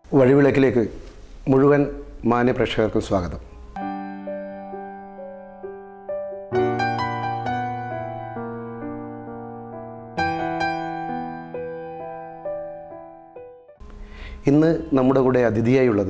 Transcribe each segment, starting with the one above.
വഴിവിളക്കിലേക്ക് മുഴുവൻ മാന്യ പ്രേക്ഷകർക്കും സ്വാഗതം ഇന്ന് നമ്മുടെ കൂടെ അതിഥിയായുള്ളത്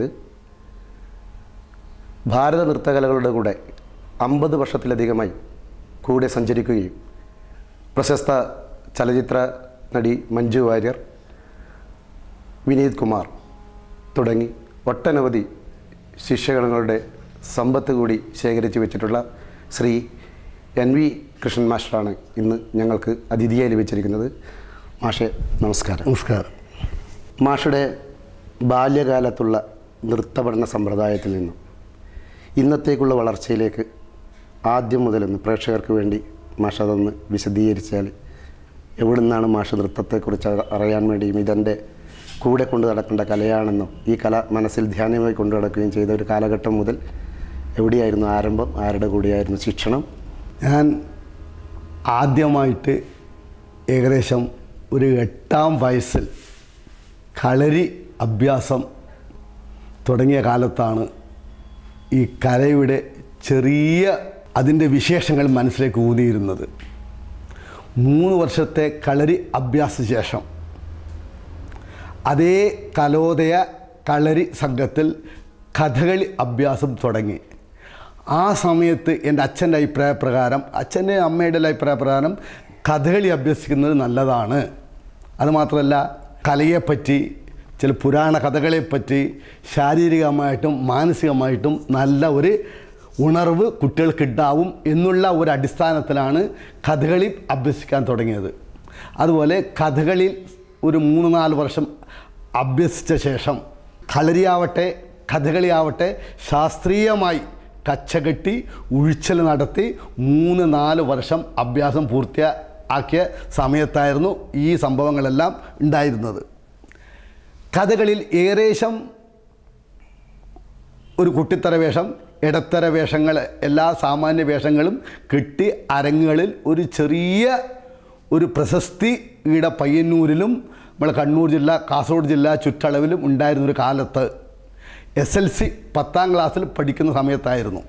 ഭാരത നൃത്തകലകളുടെ കൂടെ അമ്പത് വർഷത്തിലധികമായി കൂടെ സഞ്ചരിക്കുകയും പ്രശസ്ത ചലച്ചിത്ര നടി മഞ്ജു വാര്യർ വിനീത് കുമാർ തുടങ്ങി ഒട്ടനവധി ശിഷ്യഗണങ്ങളുടെ സമ്പത്ത് കൂടി ശേഖരിച്ചു വെച്ചിട്ടുള്ള ശ്രീ എൻ വി കൃഷ്ണൻ മാസ്റ്ററാണ് ഇന്ന് ഞങ്ങൾക്ക് അതിഥിയായി ലഭിച്ചിരിക്കുന്നത് മാഷെ നമസ്കാരം നമസ്കാരം മാഷയുടെ ബാല്യകാലത്തുള്ള നൃത്തപഠന സമ്പ്രദായത്തിൽ നിന്നും ഇന്നത്തേക്കുള്ള വളർച്ചയിലേക്ക് ആദ്യം മുതലൊന്ന് പ്രേക്ഷകർക്ക് വേണ്ടി മാഷ അതൊന്ന് വിശദീകരിച്ചാൽ എവിടെ നിന്നാണ് മാഷ നൃത്തത്തെക്കുറിച്ച് അ- അറിയാൻ വേണ്ടിയും ഇതെൻ്റെ കൂടെ കൊണ്ട് നടക്കേണ്ട കലയാണെന്നും ഈ കല മനസ്സിൽ ധ്യാനമായി കൊണ്ടു നടക്കുകയും ചെയ്ത ഒരു കാലഘട്ടം മുതൽ എവിടെയായിരുന്നു ആരംഭം ആരുടെ കൂടെയായിരുന്നു ശിക്ഷണം ഞാൻ ആദ്യമായിട്ട് ഏകദേശം ഒരു എട്ടാം വയസ്സിൽ കളരി അഭ്യാസം തുടങ്ങിയ കാലത്താണ് ഈ കലയുടെ ചെറിയ അതിൻ്റെ വിശേഷങ്ങൾ മനസ്സിലേക്ക് ഊന്നിയിരുന്നത് മൂന്ന് വർഷത്തെ കളരി അഭ്യാസ ശേഷം അതേ കലോദയ കളരി സംഘത്തിൽ കഥകളി അഭ്യാസം തുടങ്ങി ആ സമയത്ത് എൻ്റെ അച്ഛൻ്റെ അഭിപ്രായപ്രകാരം അച്ഛൻ്റെ അമ്മയുടെ അഭിപ്രായപ്രകാരം കഥകളി അഭ്യസിക്കുന്നത് നല്ലതാണ് അതുമാത്രമല്ല കലയെപ്പറ്റി ചില പുരാണ കഥകളെപ്പറ്റി ശാരീരികമായിട്ടും മാനസികമായിട്ടും നല്ല ഒരു ഉണർവ് കുട്ടികൾക്കുണ്ടാവും എന്നുള്ള ഒരു അടിസ്ഥാനത്തിലാണ് കഥകളി അഭ്യസിക്കാൻ തുടങ്ങിയത് അതുപോലെ കഥകളിൽ ഒരു മൂന്ന് നാല് വർഷം അഭ്യസിച്ച ശേഷം കളരിയാവട്ടെ കഥകളിയാവട്ടെ ശാസ്ത്രീയമായി കച്ചകെട്ടി ഉഴിച്ചൽ നടത്തി മൂന്ന് നാല് വർഷം അഭ്യാസം പൂർത്തിയാക്കിയ സമയത്തായിരുന്നു ഈ സംഭവങ്ങളെല്ലാം ഉണ്ടായിരുന്നത് കഥകളിൽ ഏകദേശം ഒരു കുട്ടിത്തര വേഷം ഇടത്തര വേഷങ്ങൾ എല്ലാ സാമാന്യ വേഷങ്ങളും കെട്ടി അരങ്ങുകളിൽ ഒരു ചെറിയ ഒരു പ്രശസ്തി ഈടെ പയ്യന്നൂരിലും നമ്മളെ കണ്ണൂർ ജില്ല കാസർഗോഡ് ജില്ല ചുറ്റളവിലും ഉണ്ടായിരുന്ന ഒരു കാലത്ത് എസ് എൽ സി പത്താം ക്ലാസ്സിൽ പഠിക്കുന്ന സമയത്തായിരുന്നു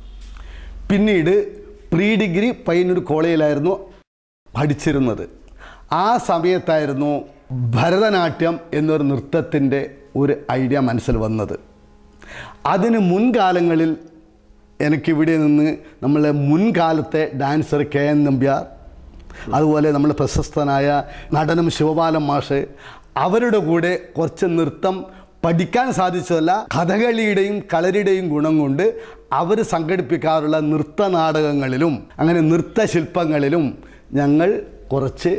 പിന്നീട് പ്രീ ഡിഗ്രി പയ്യന്നൂർ കോളേജിലായിരുന്നു പഠിച്ചിരുന്നത് ആ സമയത്തായിരുന്നു ഭരതനാട്യം എന്നൊരു നൃത്തത്തിൻ്റെ ഒരു ഐഡിയ മനസ്സിൽ വന്നത് അതിന് മുൻകാലങ്ങളിൽ എനിക്കിവിടെ നിന്ന് നമ്മളെ മുൻകാലത്തെ ഡാൻസർ കെ എൻ നമ്പ്യാർ അതുപോലെ നമ്മൾ പ്രശസ്തനായ നടനും ശിവപാലം മാഷ് അവരുടെ കൂടെ കുറച്ച് നൃത്തം പഠിക്കാൻ സാധിച്ചതല്ല കഥകളിയുടെയും കളരിയുടെയും ഗുണം കൊണ്ട് അവർ സംഘടിപ്പിക്കാറുള്ള നൃത്ത നാടകങ്ങളിലും അങ്ങനെ നൃത്തശില്പങ്ങളിലും ഞങ്ങൾ കുറച്ച്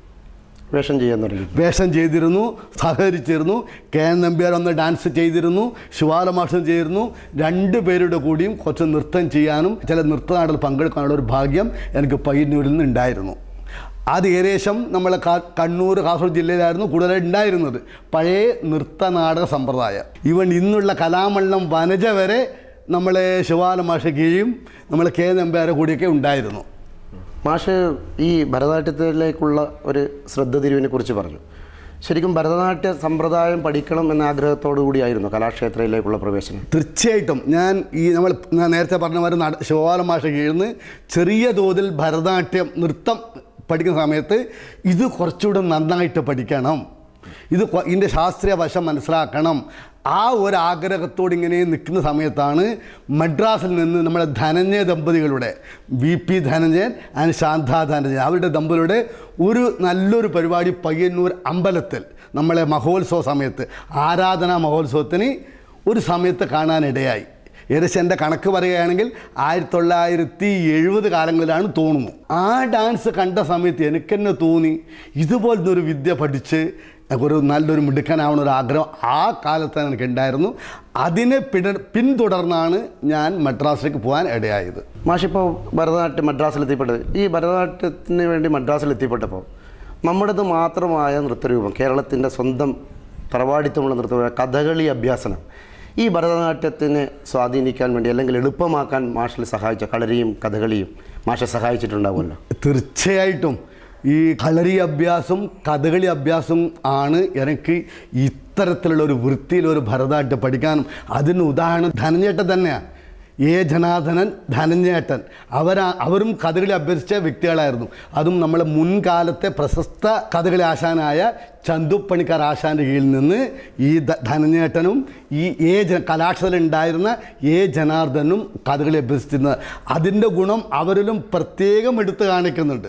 വേഷം ചെയ്യാൻ തുടങ്ങി വേഷം ചെയ്തിരുന്നു സഹകരിച്ചിരുന്നു കെ എൻ നമ്പ്യാർ ഒന്ന് ഡാൻസ് ചെയ്തിരുന്നു ശിവാലമാഷം ചെയ്തിരുന്നു രണ്ട് പേരുടെ കൂടിയും കുറച്ച് നൃത്തം ചെയ്യാനും ചില നൃത്തനാടിൽ പങ്കെടുക്കാനുള്ള ഒരു ഭാഗ്യം എനിക്ക് പയ്യന്നൂരിൽ നിന്ന് ഉണ്ടായിരുന്നു അത് ഏകദേശം നമ്മളെ കാ- കണ്ണൂർ കാസർഗോഡ് ജില്ലയിലായിരുന്നു കൂടുതലായി ഉണ്ടായിരുന്നത് പഴയ നൃത്തനാടക സമ്പ്രദായം ഇവൻ ഇന്നുള്ള കലാമണ്ഡലം വനജ വരെ നമ്മളെ ശിവാലമാഷ കീഴും നമ്മളെ കെ എൻ നമ്പ്യാരെ കൂടിയൊക്കെ ഉണ്ടായിരുന്നു മാഷ് ഈ ഭരതനാട്യത്തിലേക്കുള്ള ഒരു ശ്രദ്ധ തിരിവിനെ കുറിച്ച് പറഞ്ഞു ശരിക്കും ഭരതനാട്യ സമ്പ്രദായം പഠിക്കണം എന്ന ആഗ്രഹത്തോടു കൂടിയായിരുന്നു കലാക്ഷേത്രയിലേക്കുള്ള പ്രവേശനം തീർച്ചയായിട്ടും ഞാൻ ഈ നമ്മൾ ഞാൻ നേരത്തെ പറഞ്ഞ മാതിരി നട ശിവപാലം ഭാഷ കീഴ്ന്ന് ചെറിയ തോതിൽ ഭരതനാട്യം നൃത്തം പഠിക്കുന്ന സമയത്ത് ഇത് കുറച്ചുകൂടെ നന്നായിട്ട് പഠിക്കണം ഇത് കൊ- ഇതിൻ്റെ ശാസ്ത്രീയ വശം മനസ്സിലാക്കണം ആ ഒരു ആഗ്രഹത്തോട് ഇങ്ങനെ നിൽക്കുന്ന സമയത്താണ് മദ്രാസിൽ നിന്ന് നമ്മുടെ ധനഞ്ജയ ദമ്പതികളുടെ V P Dhananjayan and Shanta Dhananjayan അവരുടെ ദമ്പതികളുടെ ഒരു നല്ലൊരു പരിപാടി പയ്യന്നൂർ അമ്പലത്തിൽ നമ്മളെ മഹോത്സവ സമയത്ത് ആരാധനാ മഹോത്സവത്തിന് ഒരു സമയത്ത് കാണാനിടയായി ഏകദേശം എൻ്റെ കണക്ക് പറയുകയാണെങ്കിൽ ആയിരത്തി തൊള്ളായിരത്തി എഴുപത് കാലങ്ങളിലാണ് തോന്നുന്നു ആ ഡാൻസ് കണ്ട സമയത്ത് എനിക്ക് തന്നെ തോന്നി ഇതുപോലത്തെ ഒരു വിദ്യ പഠിച്ച് ഒരു നല്ലൊരു മിടുക്കനാവണ ഒരു ആഗ്രഹം ആ കാലത്ത് എനിക്ക് ഉണ്ടായിരുന്നു അതിനെ പിട പിന്തുടർന്നാണ് ഞാൻ മദ്രാസിലേക്ക് പോകാൻ ഇടയായത് മാഷിപ്പോൾ ഭരതനാട്യം മദ്രാസിൽ എത്തിപ്പെട്ടത് ഈ ഭരതനാട്യത്തിന് വേണ്ടി മദ്രാസിൽ എത്തിപ്പെട്ടപ്പോൾ നമ്മുടേത് മാത്രമായ നൃത്തരൂപം കേരളത്തിൻ്റെ സ്വന്തം തറവാടിത്തമുള്ള നൃത്തരൂപം കഥകളി അഭ്യാസനം ഈ ഭരതനാട്യത്തിനെ സ്വാധീനിക്കാൻ വേണ്ടി അല്ലെങ്കിൽ എളുപ്പമാക്കാൻ മാഷിൽ സഹായിച്ച കളരിയും കഥകളിയും മാഷെ സഹായിച്ചിട്ടുണ്ടാവുമല്ലോ തീർച്ചയായിട്ടും ഈ കളരി അഭ്യാസം കഥകളി അഭ്യാസം ആണ് എനിക്ക് ഇത്ര അത്തരത്തിലുള്ള ഒരു വൃത്തിയിലൊരു ഭരതനാട്യം പഠിക്കാനും അതിന് ഉദാഹരണം ധനഞ്ഞേട്ടൻ തന്നെയാണ് എ ജനാർദ്ദനൻ ധനഞ്ഞേട്ടൻ അവരാ അവരും കഥകളി അഭ്യസിച്ച വ്യക്തികളായിരുന്നു അതും നമ്മളെ മുൻകാലത്തെ പ്രശസ്ത കഥകളി ആശാനായ ചന്തുപ്പണിക്കർ ആശാൻ്റെ കീഴിൽ നിന്ന് ഈ ധ- ധനഞ്ഞേട്ടനും ഈ എ ജ കലാക്ഷരത്തിലുണ്ടായിരുന്ന എ ജനാർദ്ദനും കഥകളി അഭ്യസിച്ചിരുന്നത് അതിൻ്റെ ഗുണം അവരിലും പ്രത്യേകം എടുത്തു കാണിക്കുന്നുണ്ട്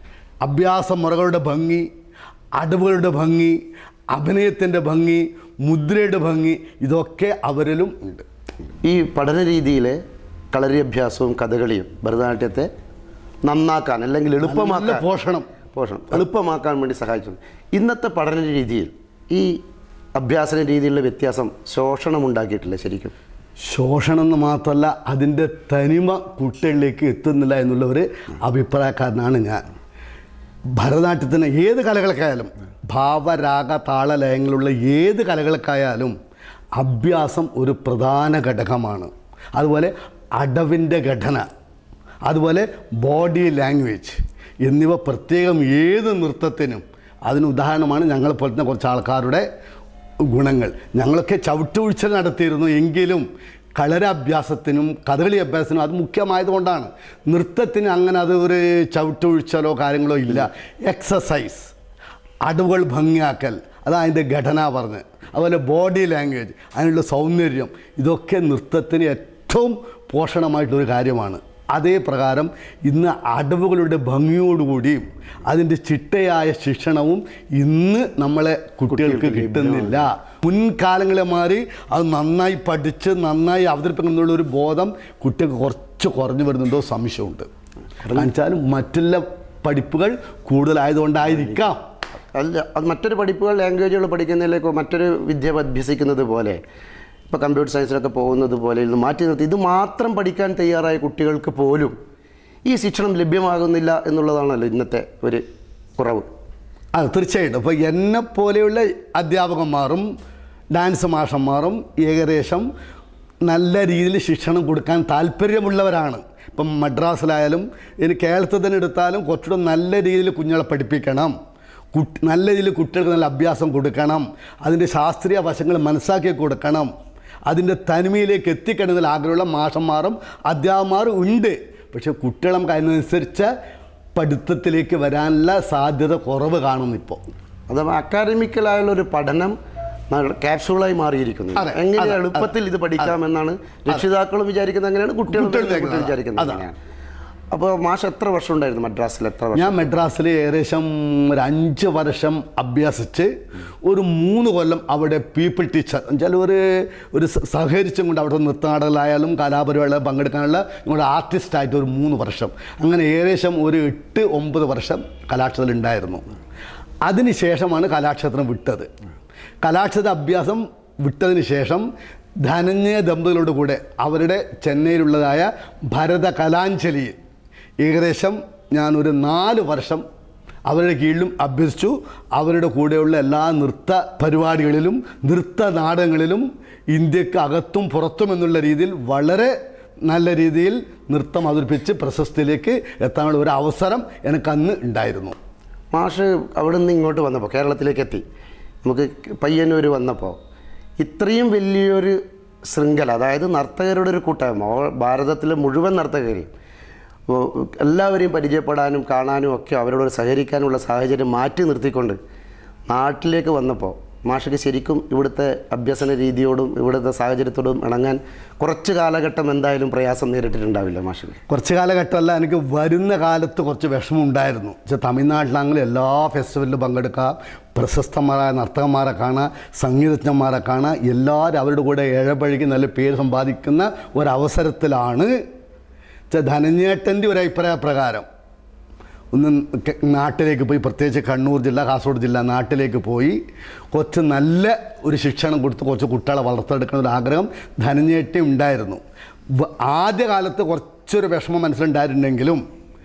അഭ്യാസ മുറകളുടെ ഭംഗി അടവുകളുടെ ഭംഗി അഭിനയത്തിൻ്റെ ഭംഗി മുദ്രയുടെ ഭംഗി ഇതൊക്കെ അവരിലും ഉണ്ട് ഈ പഠന രീതിയിലെ കളരി അഭ്യാസവും കഥകളിയും ഭരതനാട്യത്തെ നന്നാക്കാൻ അല്ലെങ്കിൽ നല്ല എളുപ്പമാക്കാൻ പോഷണം പോഷണം എളുപ്പമാക്കാൻ വേണ്ടി സഹായിച്ചു ഇന്നത്തെ പഠന രീതിയിൽ ഈ അഭ്യാസന രീതിയിലുള്ള വ്യത്യാസം ശോഷണം ഉണ്ടാക്കിയിട്ടില്ല ശരിക്കും ശോഷണം എന്ന് മാത്രമല്ല അതിൻ്റെ തനിമ കുട്ടികളിലേക്ക് എത്തുന്നില്ല എന്നുള്ള ഒരു അഭിപ്രായക്കാരനാണ് ഞാൻ ഭരതനാട്യത്തിന് ഏത് കലകൾക്കായാലും ഭാവരാഗ താളലയങ്ങളുള്ള ഏത് കലകൾക്കായാലും അഭ്യാസം ഒരു പ്രധാന ഘടകമാണ് അതുപോലെ അടവിൻ്റെ ഘടന അതുപോലെ ബോഡി ലാംഗ്വേജ് എന്നിവ പ്രത്യേകം ഏത് നൃത്തത്തിനും അതിന് ഉദാഹരണമാണ് ഞങ്ങളെ പോലത്തെ കുറച്ച് ആൾക്കാരുടെ ഗുണങ്ങൾ ഞങ്ങളൊക്കെ ചവിട്ടുവീഴ്ച നടത്തിയിരുന്നു എങ്കിലും കളരാഭ്യാസത്തിനും കഥകളി അഭ്യാസത്തിനും അത് മുഖ്യമായതുകൊണ്ടാണ് നൃത്തത്തിന് അങ്ങനെ അത് ഒരു ചവിട്ടുവീഴ്ചലോ കാര്യങ്ങളോ ഇല്ല എക്സസൈസ് അടവുകൾ ഭംഗിയാക്കൽ അതാ അതിൻ്റെ ഘടന പറഞ്ഞ് അതുപോലെ ബോഡി ലാംഗ്വേജ് അതിനുള്ള സൗന്ദര്യം ഇതൊക്കെ നൃത്തത്തിന് ഏറ്റവും പോഷണമായിട്ടൊരു കാര്യമാണ് അതേ പ്രകാരം ഇന്ന് അടവുകളുടെ ഭംഗിയോടുകൂടിയും അതിൻ്റെ ചിട്ടയായ ശിക്ഷണവും ഇന്ന് നമ്മളെ കുട്ടികൾക്ക് കിട്ടുന്നില്ല മുൻകാലങ്ങളെ മാറി അത് നന്നായി പഠിച്ച് നന്നായി അവതരിപ്പിക്കുന്നുള്ള ഒരു ബോധം കുട്ടികൾക്ക് കുറച്ച് കുറഞ്ഞു വരുന്നുണ്ടോ സംശയമുണ്ട് കാരണം വെച്ചാൽ മറ്റുള്ള പഠിപ്പുകൾ കൂടുതലായതുകൊണ്ടായിരിക്കാം അല്ല അത് മറ്റൊരു പഠിപ്പുകൾ ലാംഗ്വേജുകൾ പഠിക്കുന്നതിലേക്കോ മറ്റൊരു വിദ്യ അഭ്യസിക്കുന്നത് പോലെ ഇപ്പോൾ കമ്പ്യൂട്ടർ സയൻസിലൊക്കെ പോകുന്നത് പോലെ ഇത് മാറ്റി നിർത്തി ഇത് മാത്രം പഠിക്കാൻ തയ്യാറായ കുട്ടികൾക്ക് പോലും ഈ ശിക്ഷണം ലഭ്യമാകുന്നില്ല എന്നുള്ളതാണല്ലോ ഇന്നത്തെ ഒരു കുറവ് അത് തീർച്ചയായിട്ടും അപ്പോൾ എന്നെ പോലെയുള്ള അധ്യാപകന്മാരും ഡാൻസ് മാഷന്മാരും ഏകദേശം നല്ല രീതിയിൽ ശിക്ഷണം കൊടുക്കാൻ താല്പര്യമുള്ളവരാണ് ഇപ്പം മദ്രാസിലായാലും ഇനി കേരളത്തിൽ തന്നെ എടുത്താലും കുറച്ചുകൂടെ നല്ല രീതിയിൽ കുഞ്ഞുങ്ങളെ പഠിപ്പിക്കണം കുട്ടി നല്ല രീതിയിൽ കുട്ടികൾക്ക് നല്ല അഭ്യാസം കൊടുക്കണം അതിൻ്റെ ശാസ്ത്രീയ വശങ്ങൾ മനസ്സാക്കി കൊടുക്കണം അതിൻ്റെ തനിമയിലേക്ക് എത്തിക്കണമെന്നതിൽ ആഗ്രഹമുള്ള മാഷന്മാരും അധ്യാപകന്മാരും ഉണ്ട് പക്ഷേ കുട്ടികൾ നമുക്ക് അതിനനുസരിച്ച് പഠിത്തത്തിലേക്ക് വരാനുള്ള സാധ്യത കുറവ് കാണുന്നു ഇപ്പോൾ അഥവാ അക്കാഡമിക്കലായുള്ള ഒരു പഠനം ന- ക്യാപ്സ്യൂളായി മാറിയിരിക്കുന്നു അതെ, എങ്ങനെ അതെ, എളുപ്പത്തിൽ ഇത് പഠിക്കാമെന്നാണ് രക്ഷിതാക്കളും വിചാരിക്കുന്നത് അങ്ങനെയാണ് കുട്ടികളും കുട്ടികൾ കുട്ടികൾ വിചാരിക്കുന്നത് അതാണ്. അങ്ങനെയാണ് അപ്പോൾ മാഷ് എത്ര വർഷം ഉണ്ടായിരുന്നു മദ്രാസിൽ എത്ര വർഷം ഞാൻ മെഡ്രാസിൽ ഏകദേശം ഒരു അഞ്ച് വർഷം അഭ്യസിച്ച് ഒരു മൂന്ന് കൊല്ലം അവിടെ പീപ്പിൾ ടീച്ചർ എന്നുവെച്ചാൽ ഒരു ഒരു സ- സഹകരിച്ചും കൊണ്ട് അവിടെ നൃത്തനാടകങ്ങളായാലും കലാപരിപാടികളും പങ്കെടുക്കാനുള്ള ഞങ്ങളുടെ ആർട്ടിസ്റ്റായിട്ട് ഒരു മൂന്ന് വർഷം അങ്ങനെ ഏകദേശം ഒരു എട്ട് ഒമ്പത് വർഷം കലാക്ഷേത്രത്തിൽ ഉണ്ടായിരുന്നു അതിനുശേഷമാണ് കലാക്ഷേത്രം വിട്ടത് കലാക്ഷേത്ര അഭ്യാസം വിട്ടതിന് ശേഷം ധനഞ്ജയ ദമ്പതികളുടെ കൂടെ അവരുടെ ചെന്നൈയിലുള്ളതായ ഭരത കലാഞ്ജലിയിൽ ഏകദേശം ഞാനൊരു നാല് വർഷം അവരുടെ കീഴിലും അഭ്യസിച്ചു അവരുടെ കൂടെയുള്ള എല്ലാ നൃത്ത പരിപാടികളിലും നൃത്ത നാടകങ്ങളിലും ഇന്ത്യക്ക് അകത്തും പുറത്തും എന്നുള്ള രീതിയിൽ വളരെ നല്ല രീതിയിൽ നൃത്തം അവതരിപ്പിച്ച് പ്രശസ്തിയിലേക്ക് എത്താനുള്ള ഒരു അവസരം എനിക്ക് അന്ന് ഉണ്ടായിരുന്നു മാഷ് അവിടെ നിന്ന് ഇങ്ങോട്ട് വന്നപ്പോൾ കേരളത്തിലേക്ക് എത്തി നമുക്ക് പയ്യന്നൂർ വന്നപ്പോൾ ഇത്രയും വലിയൊരു ശൃംഖല അതായത് നർത്തകരുടെ ഒരു കൂട്ടായ്മ ഓ- ഭാരതത്തിലെ മുഴുവൻ നർത്തകരെയും ഓ, എല്ലാവരെയും പരിചയപ്പെടാനും കാണാനും ഒക്കെ അവരോട് സഹകരിക്കാനുള്ള സാഹചര്യം മാറ്റി നിർത്തിക്കൊണ്ട് നാട്ടിലേക്ക് വന്നപ്പോൾ മാഷക്ക് ശരിക്കും ഇവിടുത്തെ അഭ്യസന രീതിയോടും ഇവിടുത്തെ സാഹചര്യത്തോടും ഇണങ്ങാൻ കുറച്ച് കാലഘട്ടം എന്തായാലും പ്രയാസം നേരിട്ടിട്ടുണ്ടാവില്ല മാഷക്ക് കുറച്ച് കാലഘട്ടമല്ല എനിക്ക് വരുന്ന കാലത്ത് കുറച്ച് വിഷമം ഉണ്ടായിരുന്നു വെച്ചാൽ തമിഴ്നാട്ടിലാണെങ്കിൽ എല്ലാ ഫെസ്റ്റിവലിലും പങ്കെടുക്കാം പ്രശസ്തന്മാരായ നർത്തകന്മാരെ കാണാം സംഗീതജ്ഞന്മാരെ കാണാം എല്ലാവരും അവരുടെ കൂടെ ഇഴപഴകി നല്ല പേര് സമ്പാദിക്കുന്ന ഒരവസരത്തിലാണ് വെച്ചാൽ ധനഞ്ഞേട്ടൻ്റെ ഒരു അഭിപ്രായ പ്രകാരം ഒന്ന് ക- നാട്ടിലേക്ക് പോയി പ്രത്യേകിച്ച് കണ്ണൂർ ജില്ല കാസർഗോഡ് ജില്ല നാട്ടിലേക്ക് പോയി കുറച്ച് നല്ല ഒരു ശിക്ഷണം കൊടുത്ത് കുറച്ച് കുട്ടികളെ വളർത്തെടുക്കുന്ന ഒരു ആഗ്രഹം ധനഞ്ഞേട്ടി ഉണ്ടായിരുന്നു വ- ആദ്യകാലത്ത് കുറച്ചൊരു വിഷമം മനസ്സിലുണ്ടായിട്ടുണ്ടെങ്കിലും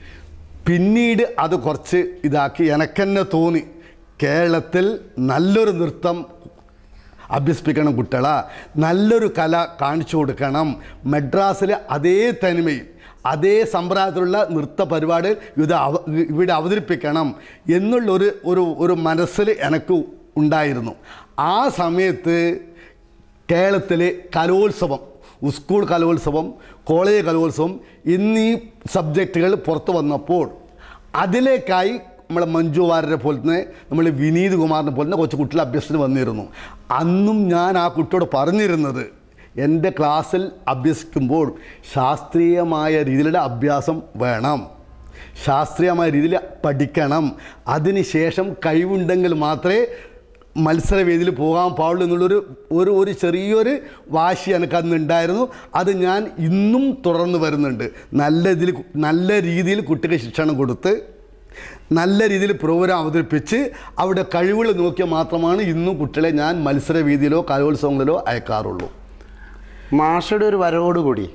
പിന്നീട് അത് കുറച്ച് ഇതാക്കി എനക്കെന്നെ തോന്നി കേരളത്തിൽ നല്ലൊരു നൃത്തം അഭ്യസിപ്പിക്കണം കുട്ടികളെ നല്ലൊരു കല കാണിച്ചു കൊടുക്കണം മദ്രാസിലെ അതേ തനിമയിൽ അതേ സമ്പ്രദായത്തിലുള്ള നൃത്ത പരിപാടി ഇത് അവ ഇവിടെ അവതരിപ്പിക്കണം എന്നുള്ളൊരു ഒരു ഒരു മനസ്സിൽ എനിക്ക് ഉണ്ടായിരുന്നു ആ സമയത്ത് കേരളത്തിലെ കലോത്സവം സ്കൂൾ കലോത്സവം കോളേജ് കലോത്സവം എന്നീ സബ്ജക്റ്റുകൾ പുറത്തു വന്നപ്പോൾ അതിലേക്കായി നമ്മളെ മഞ്ജു വാര്യരെ പോലെ തന്നെ നമ്മൾ വിനീത് കുമാറിനെ പോലെ തന്നെ കുറച്ച് കുട്ടികൾ അഭ്യസനത്തിന് വന്നിരുന്നു അന്നും ഞാൻ ആ കുട്ടിയോട് പറഞ്ഞിരുന്നത് എൻ്റെ ക്ലാസ്സിൽ അഭ്യസിക്കുമ്പോൾ ശാസ്ത്രീയമായ രീതിയിലുള്ള അഭ്യാസം വേണം ശാസ്ത്രീയമായ രീതിയിൽ പഠിക്കണം അതിനുശേഷം കഴിവുണ്ടെങ്കിൽ മാത്രമേ മത്സരവേദിയിൽ പോകാൻ പാടുള്ളൂ എന്നുള്ളൊരു ഒരു ഒരു ചെറിയൊരു വാശി എനിക്ക് അന്ന് ഉണ്ടായിരുന്നു അത് ഞാൻ ഇന്നും തുടർന്ന് വരുന്നുണ്ട് നല്ല ഇതിൽ നല്ല രീതിയിൽ കുട്ടിക്ക് ശിക്ഷണം കൊടുത്ത് നല്ല രീതിയിൽ പ്രോഗ്രാം അവതരിപ്പിച്ച് അവിടെ കഴിവുകൾ നോക്കിയാൽ മാത്രമാണ് ഇന്നും കുട്ടികളെ ഞാൻ മത്സരവേദിയിലോ കലോത്സവങ്ങളിലോ അയക്കാറുള്ളൂ മാഷയുടെ ഒരു വരവോടുകൂടി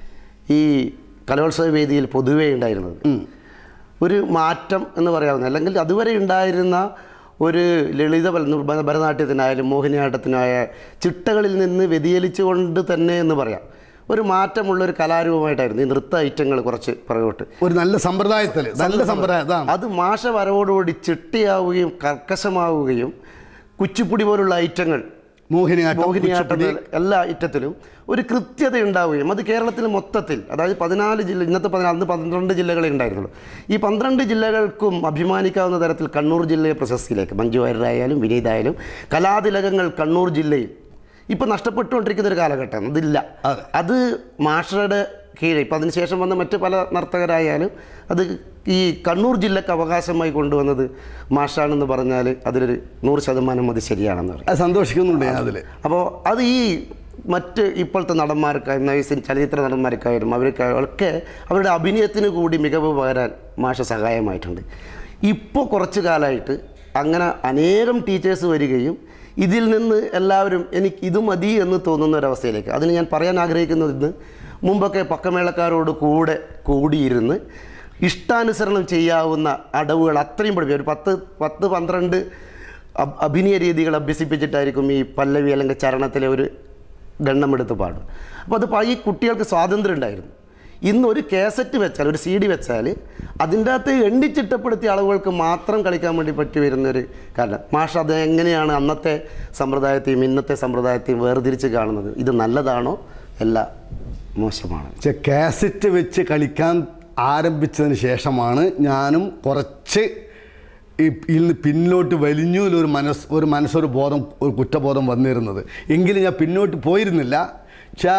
ഈ കലോത്സവ വേദിയിൽ പൊതുവേ ഉണ്ടായിരുന്നത് ഒരു മാറ്റം എന്ന് പറയാവുന്ന അല്ലെങ്കിൽ അതുവരെ ഉണ്ടായിരുന്ന ഒരു ലളിത ഭര- ഭരതനാട്യത്തിനായാലും മോഹിനിയാട്ടത്തിനായ ചിട്ടകളിൽ നിന്ന് വ്യതിചലിച്ചുകൊണ്ട് തന്നെ എന്ന് പറയാം ഒരു മാറ്റമുള്ള ഒരു കലാരൂപമായിട്ടായിരുന്നു ഈ നൃത്ത ഐറ്റങ്ങൾ കുറച്ച് പുറകോട്ട് ഒരു നല്ല സമ്പ്രദായത്തിൽ നല്ല സമ്പ്രദായം അതാണ് അത് മാഷ വരവോടുകൂടി ചിട്ടയാവുകയും കർക്കശമാവുകയും കുച്ചിപ്പുടി പോലുള്ള ഐറ്റങ്ങൾ മോഹിനിയാട്ടം മോഹിനിയാട്ടം കുച്ചിപ്പുടി, എല്ലാ ഐറ്റത്തിലും ഒരു കൃത്യത ഉണ്ടാവുകയും അത് കേരളത്തിൽ മൊത്തത്തിൽ അതായത് പതിനാല് ജില്ല ഇന്നത്തെ പതിനാല് അന്ന് പന്ത്രണ്ട് ജില്ലകളെ ഉണ്ടായിരുന്നുള്ളൂ ഈ പന്ത്രണ്ട് ജില്ലകൾക്കും അഭിമാനിക്കാവുന്ന തരത്തിൽ കണ്ണൂർ ജില്ലയെ പ്രശസ്തിയിലേക്ക് മഞ്ജു വാര്യരായാലും വിനീതായാലും കലാതിലകങ്ങൾ കണ്ണൂർ ജില്ലയിൽ ഇപ്പം നഷ്ടപ്പെട്ടുകൊണ്ടിരിക്കുന്ന ഒരു കാലഘട്ടം അതില്ല അതെ. അത് മാഷറുടെ കീഴിൽ ഇപ്പം അതിനുശേഷം വന്ന മറ്റ് പല നർത്തകരായാലും അത് ഈ കണ്ണൂർ ജില്ലക്ക് അവകാശമായി കൊണ്ടുവന്നത് മാഷാണെന്ന് പറഞ്ഞാൽ അതിലൊരു നൂറ് ശതമാനം അത് ശരിയാണെന്ന് പറയും അത് സന്തോഷിക്കുന്നുണ്ട് ഞാൻ അതിൽ അപ്പോൾ അത് ഈ മറ്റ് ഇപ്പോഴത്തെ നടന്മാർക്കായാലും നൈസിൻ ചലച്ചിത്ര നടന്മാർക്കായാലും അവർക്കായാലും ഒക്കെ അവരുടെ അഭിനയത്തിന് കൂടി മികവ് പകരാൻ മാഷ സഹായമായിട്ടുണ്ട് ഇപ്പോൾ കുറച്ച് കാലമായിട്ട് അങ്ങനെ അനേകം ടീച്ചേഴ്സ് വരികയും ഇതിൽ നിന്ന് എല്ലാവരും എനിക്ക് ഇത് മതി എന്ന് തോന്നുന്ന ഒരവസ്ഥയിലേക്ക് അതിന് ഞാൻ പറയാൻ ആഗ്രഹിക്കുന്നത് ഇന്ന് മുമ്പൊക്കെ പക്കമേളക്കാരോട് കൂടെ കൂടിയിരുന്ന് ഇഷ്ടാനുസരണം ചെയ്യാവുന്ന അടവുകൾ അത്രയും പഠിപ്പിക്കും ഒരു പത്ത് പത്ത് പന്ത്രണ്ട് അഭ്- അഭിനയ രീതികൾ അഭ്യസിപ്പിച്ചിട്ടായിരിക്കും ഈ പല്ലവി അല്ലെങ്കിൽ ചരണത്തിലെ ഒരു ഗണ്ണമെടുത്ത് പാടും അപ്പോൾ അത് പ- ഈ കുട്ടികൾക്ക് സ്വാതന്ത്ര്യം ഉണ്ടായിരുന്നു ഇന്ന് ഒരു കാസറ്റ് വെച്ചാൽ ഒരു സി ഡി വെച്ചാൽ അതിൻ്റെ അകത്ത് എണ്ണിച്ചിട്ടപ്പെടുത്തിയ ആളുകൾക്ക് മാത്രം കളിക്കാൻ വേണ്ടി പറ്റി വരുന്നൊരു കാരണം മാഷ് അത് എങ്ങനെയാണ് അന്നത്തെ സമ്പ്രദായത്തെയും ഇന്നത്തെ സമ്പ്രദായത്തെയും വേർതിരിച്ച് കാണുന്നത് ഇത് നല്ലതാണോ അല്ല മോശമാണ് പക്ഷെ കാസറ്റ് വെച്ച് കളിക്കാൻ ആരംഭിച്ചതിന് ശേഷമാണ് ഞാനും കുറച്ച് ഈ ഇന്ന് പിന്നോട്ട് വലിഞ്ഞു എന്നൊരു മനസ്സ് ഒരു മനസ്സൊരു ബോധം ഒരു കുറ്റബോധം വന്നിരുന്നത് എങ്കിലും ഞാൻ പിന്നോട്ട് പോയിരുന്നില്ല പക്ഷേ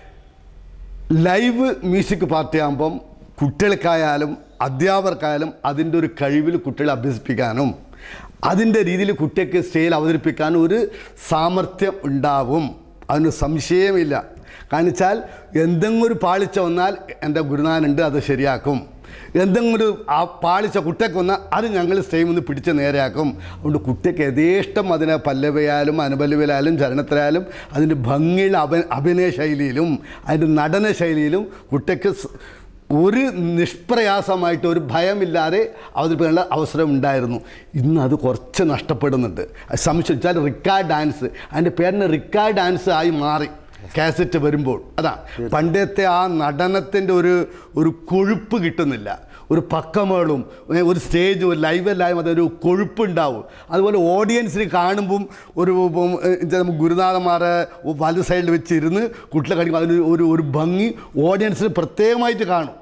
ലൈവ് മ്യൂസിക് പാർട്ടി ആകുമ്പം കുട്ടികൾക്കായാലും അധ്യാപകർക്കായാലും അതിൻ്റെ ഒരു കഴിവിൽ കുട്ടികളെ അഭ്യസിപ്പിക്കാനും അതിൻ്റെ രീതിയിൽ കുട്ടിക്ക് സ്റ്റേജിൽ അവതരിപ്പിക്കാനും ഒരു സാമർഥ്യം ഉണ്ടാവും അതിന് സംശയമില്ല കാരണം വെച്ചാൽ എന്തെങ്കിലും ഒരു പാളിച്ച വന്നാൽ എൻ്റെ ഗുരുനാനുണ്ട് അത് ശരിയാക്കും എന്തെങ്കിലും ഒരു ആ പാളിച്ച കുട്ടിക്ക് വന്നാൽ അത് ഞങ്ങൾ സ്റ്റേജിൽ നിന്ന് പിടിച്ച് നേരെയാക്കും അതുകൊണ്ട് കുട്ടിക്ക് യഥേഷ്ടം അതിനെ പല്ലവയാലും അനുപല്ലവയിലായാലും ചരണത്തിലായാലും അതിൻ്റെ ഭംഗിയുള്ള അഭ അഭിനയ ശൈലിയിലും അതിൻ്റെ നടന ശൈലിയിലും കുട്ടിക്ക് സ് ഒരു നിഷ്പ്രയാസമായിട്ട് ഒരു ഭയമില്ലാതെ അവതരിപ്പിക്കാനുള്ള അവസരം ഉണ്ടായിരുന്നു ഇന്ന് അത് കുറച്ച് നഷ്ടപ്പെടുന്നുണ്ട് അത് സംശയിച്ചാൽ റിക്കാ ഡാൻസ് അതിൻ്റെ പേരിന് റിക്കാ ഡാൻസ് ആയി മാറി കാസറ്റ് വരുമ്പോൾ അതാ പണ്ടത്തെ ആ നടനത്തിൻ്റെ ഒരു ഒരു കൊഴുപ്പ് കിട്ടുന്നില്ല ഒരു പക്കമേളും ഏ, ഒരു സ്റ്റേജ് ഒരു ലൈവെല്ലായും അതൊരു കൊഴുപ്പുണ്ടാവും അതുപോലെ ഓഡിയൻസിന് കാണുമ്പം ഒരു ഉം, ഏ, ഇത് നമുക്ക് ഗുരുനാഥന്മാരെ വലു സൈഡിൽ വെച്ചിരുന്ന് കുട്ടികളെ കാണിക്കുമ്പോൾ അതിന് ഒരു ഒരു ഭംഗി ഓഡിയൻസിന് പ്രത്യേകമായിട്ട് കാണും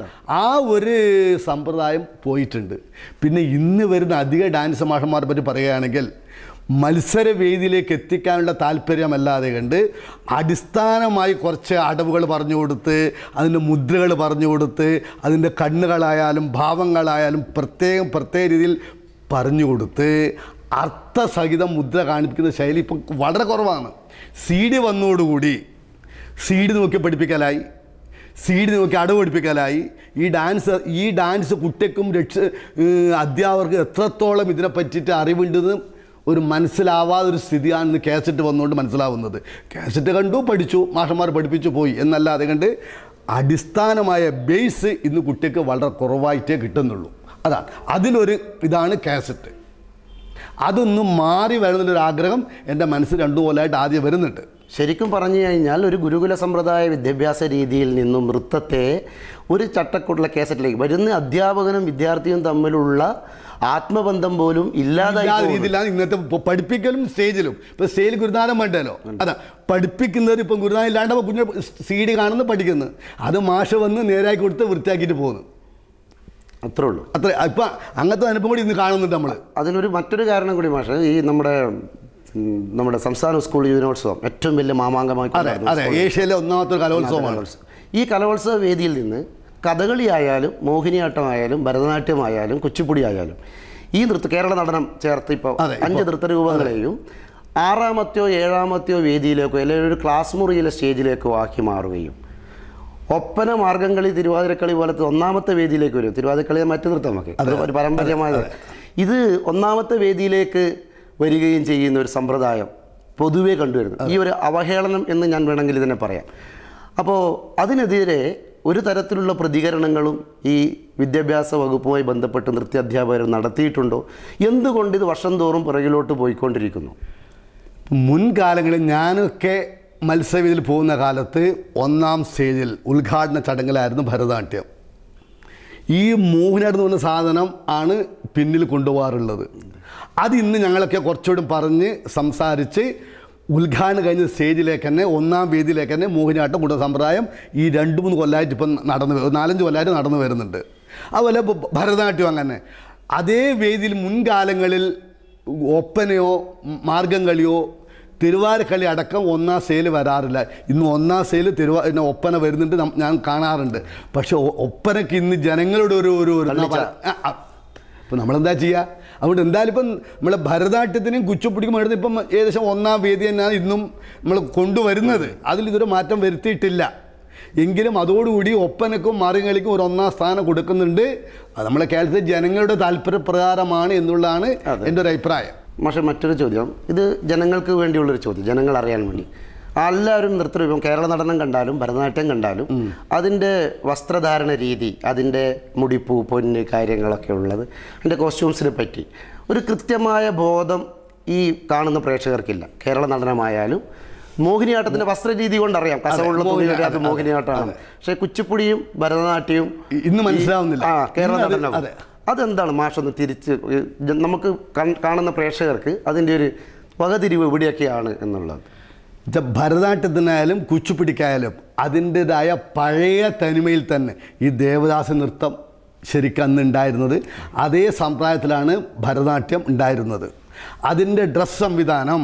ആ ഒരു സമ്പ്രദായം പോയിട്ടുണ്ട് പിന്നെ ഇന്ന് വരുന്ന അധിക ഡാൻസ് മാഷന്മാരെ പറ്റി പറയുകയാണെങ്കിൽ മത്സരവേദിയിലേക്ക് എത്തിക്കാനുള്ള താല്പര്യമല്ലാതെ കണ്ട് അടിസ്ഥാനമായി കുറച്ച് അടവുകൾ പറഞ്ഞു കൊടുത്ത് അതിൻ്റെ മുദ്രകൾ പറഞ്ഞു കൊടുത്ത് അതിൻ്റെ കണ്ണുകളായാലും ഭാവങ്ങളായാലും പ്രത്യേകം പ്രത്യേക രീതിയിൽ പറഞ്ഞു കൊടുത്ത് അർത്ഥസഹിതം മുദ്ര കാണിപ്പിക്കുന്ന ശൈലി ഇപ്പം വളരെ കുറവാണ് സി ഡി വന്നതോടുകൂടി സി ഡി നോക്കി പഠിപ്പിക്കലായി സി ഡി നോക്കി അടവ് പഠിപ്പിക്കലായി ഈ ഡാൻസ് ഈ ഡാൻസ് കുട്ടിക്കും രക്ഷ ഏഹ് അധ്യാപകർക്ക് എത്രത്തോളം ഇതിനെ പറ്റിയിട്ട് അറിവുണ്ടെന്ന് ഒരു മനസ്സിലാവാതെ ഒരു സ്ഥിതിയാണ് ഇന്ന് കാസറ്റ് വന്നുകൊണ്ട് മനസ്സിലാവുന്നത് കാസറ്റ് കണ്ടു പഠിച്ചു മാഷന്മാർ പഠിപ്പിച്ചു പോയി എന്നല്ലാതെ കണ്ട് അടിസ്ഥാനമായ ബേസ് ഇന്ന് കുട്ടിക്ക് വളരെ കുറവായിട്ടേ കിട്ടുന്നുള്ളൂ അതാണ് അതിലൊരു ഇതാണ് കാസറ്റ് അതൊന്നും മാറി വരുന്നൊരു ആഗ്രഹം എൻ്റെ മനസ്സിൽ രണ്ടു കൊല്ലമായിട്ട് ആദ്യം വരുന്നുണ്ട് ശരിക്കും പറഞ്ഞു കഴിഞ്ഞാൽ ഒരു ഗുരുകുല സമ്പ്രദായ വിദ്യാഭ്യാസ രീതിയിൽ നിന്നും നൃത്തത്തെ ഒരു ചട്ടക്കൂടുള്ള കേസറ്റിലേക്ക് വരുന്ന അധ്യാപകനും വിദ്യാർത്ഥിയും തമ്മിലുള്ള ആത്മബന്ധം പോലും ഇല്ലാതായി ഇല്ലാത്ത പോകുന്നു. രീതിയിലാണ് ഇന്നത്തെ ഇപ്പൊ പഠിപ്പിക്കലും സ്റ്റേജിലും ഇപ്പൊ സ്റ്റേജിൽ ഗുരുനാഥം വേണ്ടല്ലോ അതാ പഠിപ്പിക്കുന്നത് ഇപ്പം ഗുരുനാഥം ഇല്ലാണ്ട് കുഞ്ഞ് സി ഡി കാണുന്നു പഠിക്കുന്നു അത് മാഷ് വന്ന് നേരാക്കി കൊടുത്ത് വൃത്തിയാക്കിയിട്ട് പോകുന്നു അത്രേ ഉള്ളൂ അത്ര ഇപ്പം അങ്ങനത്തെ അനുഭവം കൂടി ഇന്ന് കാണുന്നുണ്ട് നമ്മൾ അതിനൊരു മറ്റൊരു കാരണം കൂടി മാഷ് ഈ നമ്മുടെ ഉം, നമ്മുടെ സംസ്ഥാന സ്കൂൾ യുവനോത്സവം ഏറ്റവും വലിയ മാമാങ്കമായി അതെ കൊണ്ടാടുന്ന അതെ ഏഷ്യയിലെ ഒന്നാമത്തെ ഒരു കലോത്സവമാണ് കലോത്സവം. ഈ കലോത്സവ വേദിയിൽ നിന്ന് കഥകളി ആയാലും മോഹിനിയാട്ടമായാലും ഭരതനാട്യമായാലും കുച്ചിപ്പുടി ആയാലും ഈ നൃത്ത കേരള നടനം ചേർത്ത് ഇപ്പോൾ അതെ, അഞ്ച് നൃത്തരൂപങ്ങളെയും ആറാമത്തെയോ ഏഴാമത്തെയോ വേദിയിലേക്കോ അല്ലെങ്കിൽ ഒരു ക്ലാസ് മുറിയിലെ സ്റ്റേജിലേക്കോ ആക്കി മാറുകയും ഒപ്പന മാർഗംകളി തിരുവാതിരക്കളി പോലത്തെ ഒന്നാമത്തെ വേദിയിലേക്ക് വരും തിരുവാതിരക്കളി മറ്റു നൃത്തമൊക്കെ അത് ഒരു പാരമ്പര്യമായത് ഇത് ഒന്നാമത്തെ വേദിയിലേക്ക് വരികയും ചെയ്യുന്ന ഒരു സമ്പ്രദായം പൊതുവെ കണ്ടുവരുന്നു ഈ ഒരു അവഹേളനം എന്ന് ഞാൻ വേണമെങ്കിൽ ഇതിനെ പറയാം അപ്പോൾ അതിനെതിരെ ഒരു തരത്തിലുള്ള പ്രതികരണങ്ങളും ഈ വിദ്യാഭ്യാസ വകുപ്പുമായി ബന്ധപ്പെട്ട് നൃത്യാധ്യാപകർ നടത്തിയിട്ടുണ്ടോ എന്തുകൊണ്ട് ഇത് വർഷം തോറും പുറകിലോട്ട് പോയിക്കൊണ്ടിരിക്കുന്നു മുൻകാലങ്ങളിൽ ഞാനൊക്കെ മത്സരവേദിയിൽ പോകുന്ന കാലത്ത് ഒന്നാം സ്റ്റേജിൽ ഉദ്ഘാടന ചടങ്ങിലായിരുന്നു ഭരതനാട്യം ഈ മോഹിനാട് എന്ന് പറഞ്ഞ സാധനം ആണ് പിന്നിൽ കൊണ്ടുപോകാറുള്ളത് അത് ഇന്ന് ഞങ്ങളൊക്കെ കുറച്ചുകൂടി പറഞ്ഞ് സംസാരിച്ച് ഉദ്ഘാടനം കഴിഞ്ഞ സ്റ്റേജിലേക്ക് തന്നെ ഒന്നാം വേദിയിലേക്ക് തന്നെ മോഹിനിയാട്ടം കൊണ്ടുവന്ന സമ്പ്രദായം ഈ രണ്ട് മൂന്ന് കൊല്ലമായിട്ട് ഇപ്പം നടന്നു വ- നാലഞ്ച് കൊല്ലമായിട്ട് നടന്നു വരുന്നുണ്ട് അതുപോലെ ഭ- ഭരതനാട്യം അങ്ങനെ അതേ വേദിയിൽ മുൻകാലങ്ങളിൽ ഒപ്പനയോ മാർഗം കളിയോ തിരുവാരക്കളി അടക്കം ഒന്നാം സെയിൽ വരാറില്ല ഇന്ന് ഒന്നാം സെയിൽ തിരുവാ പിന്നെ ഒപ്പന വരുന്നുണ്ട് നം- ഞാൻ കാണാറുണ്ട് പക്ഷെ ഒ- ഒപ്പനയ്ക്ക് ഇന്ന് ജനങ്ങളുടെ ഒരു ഒരു ഒരു എന്താ പറയാ, ആ, ആ. ഇപ്പം നമ്മളെന്താ ചെയ്യുക അതുകൊണ്ട് എന്തായാലും ഇപ്പം നമ്മളെ ഭരതനാട്യത്തിനും കുച്ചിപ്പുടിക്കും എടുത്ത് ഇപ്പം ഏകദേശം ഒന്നാം വേദി തന്നെയാണ് ഇന്നും നമ്മൾ കൊണ്ടുവരുന്നത് അതിൽ ഇതൊരു മാറ്റം വരുത്തിയിട്ടില്ല എങ്കിലും അതോടുകൂടി ഒപ്പനക്കും മറികളിക്കും ഒരു ഒന്നാം സ്ഥാനം കൊടുക്കുന്നുണ്ട് അത് നമ്മളെ കേരളത്തിലെ ജനങ്ങളുടെ താല്പര്യപ്രകാരമാണ് എന്നുള്ളതാണ് എൻ്റെ ഒരു അഭിപ്രായം പക്ഷേ മറ്റൊരു ചോദ്യം ഇത് ജനങ്ങൾക്ക് വേണ്ടിയുള്ളൊരു ചോദ്യം ജനങ്ങൾ അറിയാൻ വേണ്ടി എല്ലാവരും നൃത്തരൂപം കേരള നടനം കണ്ടാലും ഭരതനാട്യം കണ്ടാലും അതിൻ്റെ വസ്ത്രധാരണ രീതി അതിൻ്റെ മുടിപ്പൂ പൊന്ന് കാര്യങ്ങളൊക്കെ ഉള്ളത് അതിൻ്റെ കോസ്റ്റ്യൂംസിനെ പറ്റി ഒരു കൃത്യമായ ബോധം ഈ കാണുന്ന പ്രേക്ഷകർക്കില്ല കേരള നടനമായാലും മോഹിനിയാട്ടത്തിൻ്റെ വസ്ത്രരീതി കൊണ്ടറിയാം കസവുള്ള തുണിയുടെ അത് മോഹിനിയാട്ടമാണ് പക്ഷേ കുച്ചിപ്പുടിയും ഭരതനാട്യവും ഇ- ഇന്ന് മനസ്സിലാവുന്നില്ല. ആ കേരള ഇന്ന് അത് നടനം അതെ. അതെന്താണ് മാഷൊന്ന് തിരിച്ച് ഏ, ജ- നമുക്ക് കൺ- കാണുന്ന പ്രേക്ഷകർക്ക് അതിൻ്റെ ഒരു വകതിരിവ് എവിടെയൊക്കെയാണ് എന്നുള്ളത് ഇത് ഭരതനാട്യത്തിനായാലും കുച്ചിപ്പിടിക്കായാലും അതിൻ്റെതായ പഴയ തനിമയിൽ തന്നെ ഈ ദേവദാസ നൃത്തം ശരിക്കും അന്ന് ഉണ്ടായിരുന്നത് അതേ സമ്പ്രദായത്തിലാണ് ഭരതനാട്യം ഉണ്ടായിരുന്നത് അതിൻ്റെ ഡ്രസ് സംവിധാനം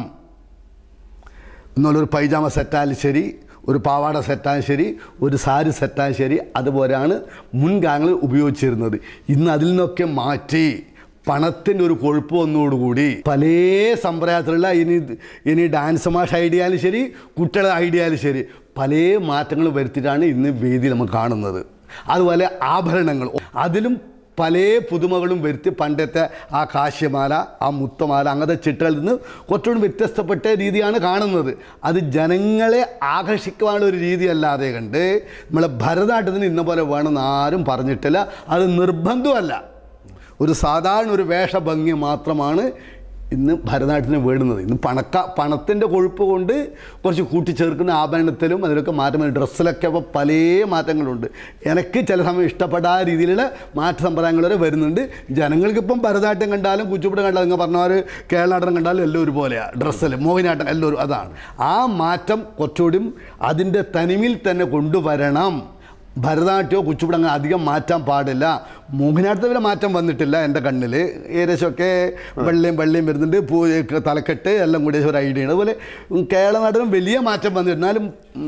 എന്നുള്ളൊരു പൈജാമ സെറ്റായാലും ശരി ഒരു പാവാട സെറ്റായാലും ശരി ഒരു സാരി സെറ്റായാലും ശരി അതുപോലെയാണ് മുൻകാലങ്ങളിൽ ഉപയോഗിച്ചിരുന്നത് ഇന്ന് അതിൽ നിന്നൊക്കെ മാറ്റി പണത്തിൻ്റെ ഒരു കൊഴുപ്പ് വന്നതോടുകൂടി പല സമ്പ്രദായത്തിലുള്ള ഇനി ഇനി ഡാൻസ് മാഷ് ഐഡിയ ആയാലും ശരി കുട്ടികളുടെ ഐഡിയ ആയാലും ശരി പല മാറ്റങ്ങൾ വരുത്തിയിട്ടാണ് ഇന്ന് വേദിയിൽ നമ്മൾ കാണുന്നത് അതുപോലെ ആഭരണങ്ങൾ അതിലും പല പുതുമകളും വരുത്തി പണ്ടത്തെ ആ കാശ്യമാല ആ മുത്തമാല അങ്ങനത്തെ ചിട്ടകളിൽ നിന്ന് കുറച്ചുകൂടി വ്യത്യസ്തപ്പെട്ട രീതിയാണ് കാണുന്നത് അത് ജനങ്ങളെ ആകർഷിക്കുവാനുള്ള ഒരു രീതി അല്ലാതെ കണ്ട് നമ്മളെ ഭരതനാട്യത്തിന് ഇന്ന പോലെ വേണമെന്ന് ആരും പറഞ്ഞിട്ടില്ല അത് നിർബന്ധമല്ല ഒരു സാധാരണ ഒരു വേഷഭംഗി മാത്രമാണ് ഇന്ന് ഭരതനാട്യത്തിന് വേണ്ടുന്നത് ഇന്ന് പണക്ക പണത്തിൻ്റെ കൊഴുപ്പ് കൊണ്ട് കുറച്ച് കൂട്ടിച്ചേർക്കുന്ന ആഭരണത്തിലും അതിലൊക്കെ മാറ്റം വരും. ഡ്രസ്സിലൊക്കെ ഇപ്പോൾ പല മാറ്റങ്ങളുണ്ട് എനിക്ക് ചില സമയം ഇഷ്ടപ്പെടാത്ത രീതിയിലുള്ള മാറ്റ സമ്പ്രദായങ്ങൾ വരെ വരുന്നുണ്ട് ജനങ്ങൾക്കിപ്പം ഭരതനാട്യം കണ്ടാലും കുച്ചിപ്പുടി കണ്ടാലും നിങ്ങൾ പറഞ്ഞവർ കേരള നടനം കണ്ടാലും എല്ലാം ഒരുപോലെയാണ് ഡ്രസ്സിൽ മോഹിനിയാട്ടം എല്ലാം ഒരു അതാണ് ആ മാറ്റം കുറച്ചുകൂടിയും അതിൻ്റെ തനിമയിൽ തന്നെ കൊണ്ടുവരണം ഭരതനാട്യമോ കുച്ചിപ്പുടി അങ്ങനെ അധികം മാറ്റാൻ പാടില്ല മോഹിനിയാട്ടത്തിൽ വരെ മാറ്റം വന്നിട്ടില്ല എൻ്റെ കണ്ണിൽ ഏകദേശമൊക്കെ വെള്ളയും വെള്ളയും വരുന്നുണ്ട് പൂ തലക്കെട്ട് എല്ലാം കൂടി ഒരു ഐഡിയ ആണ് അതുപോലെ കേരള നാട്ടിലും വലിയ മാറ്റം വന്നിട്ടുണ്ട് എന്നാലും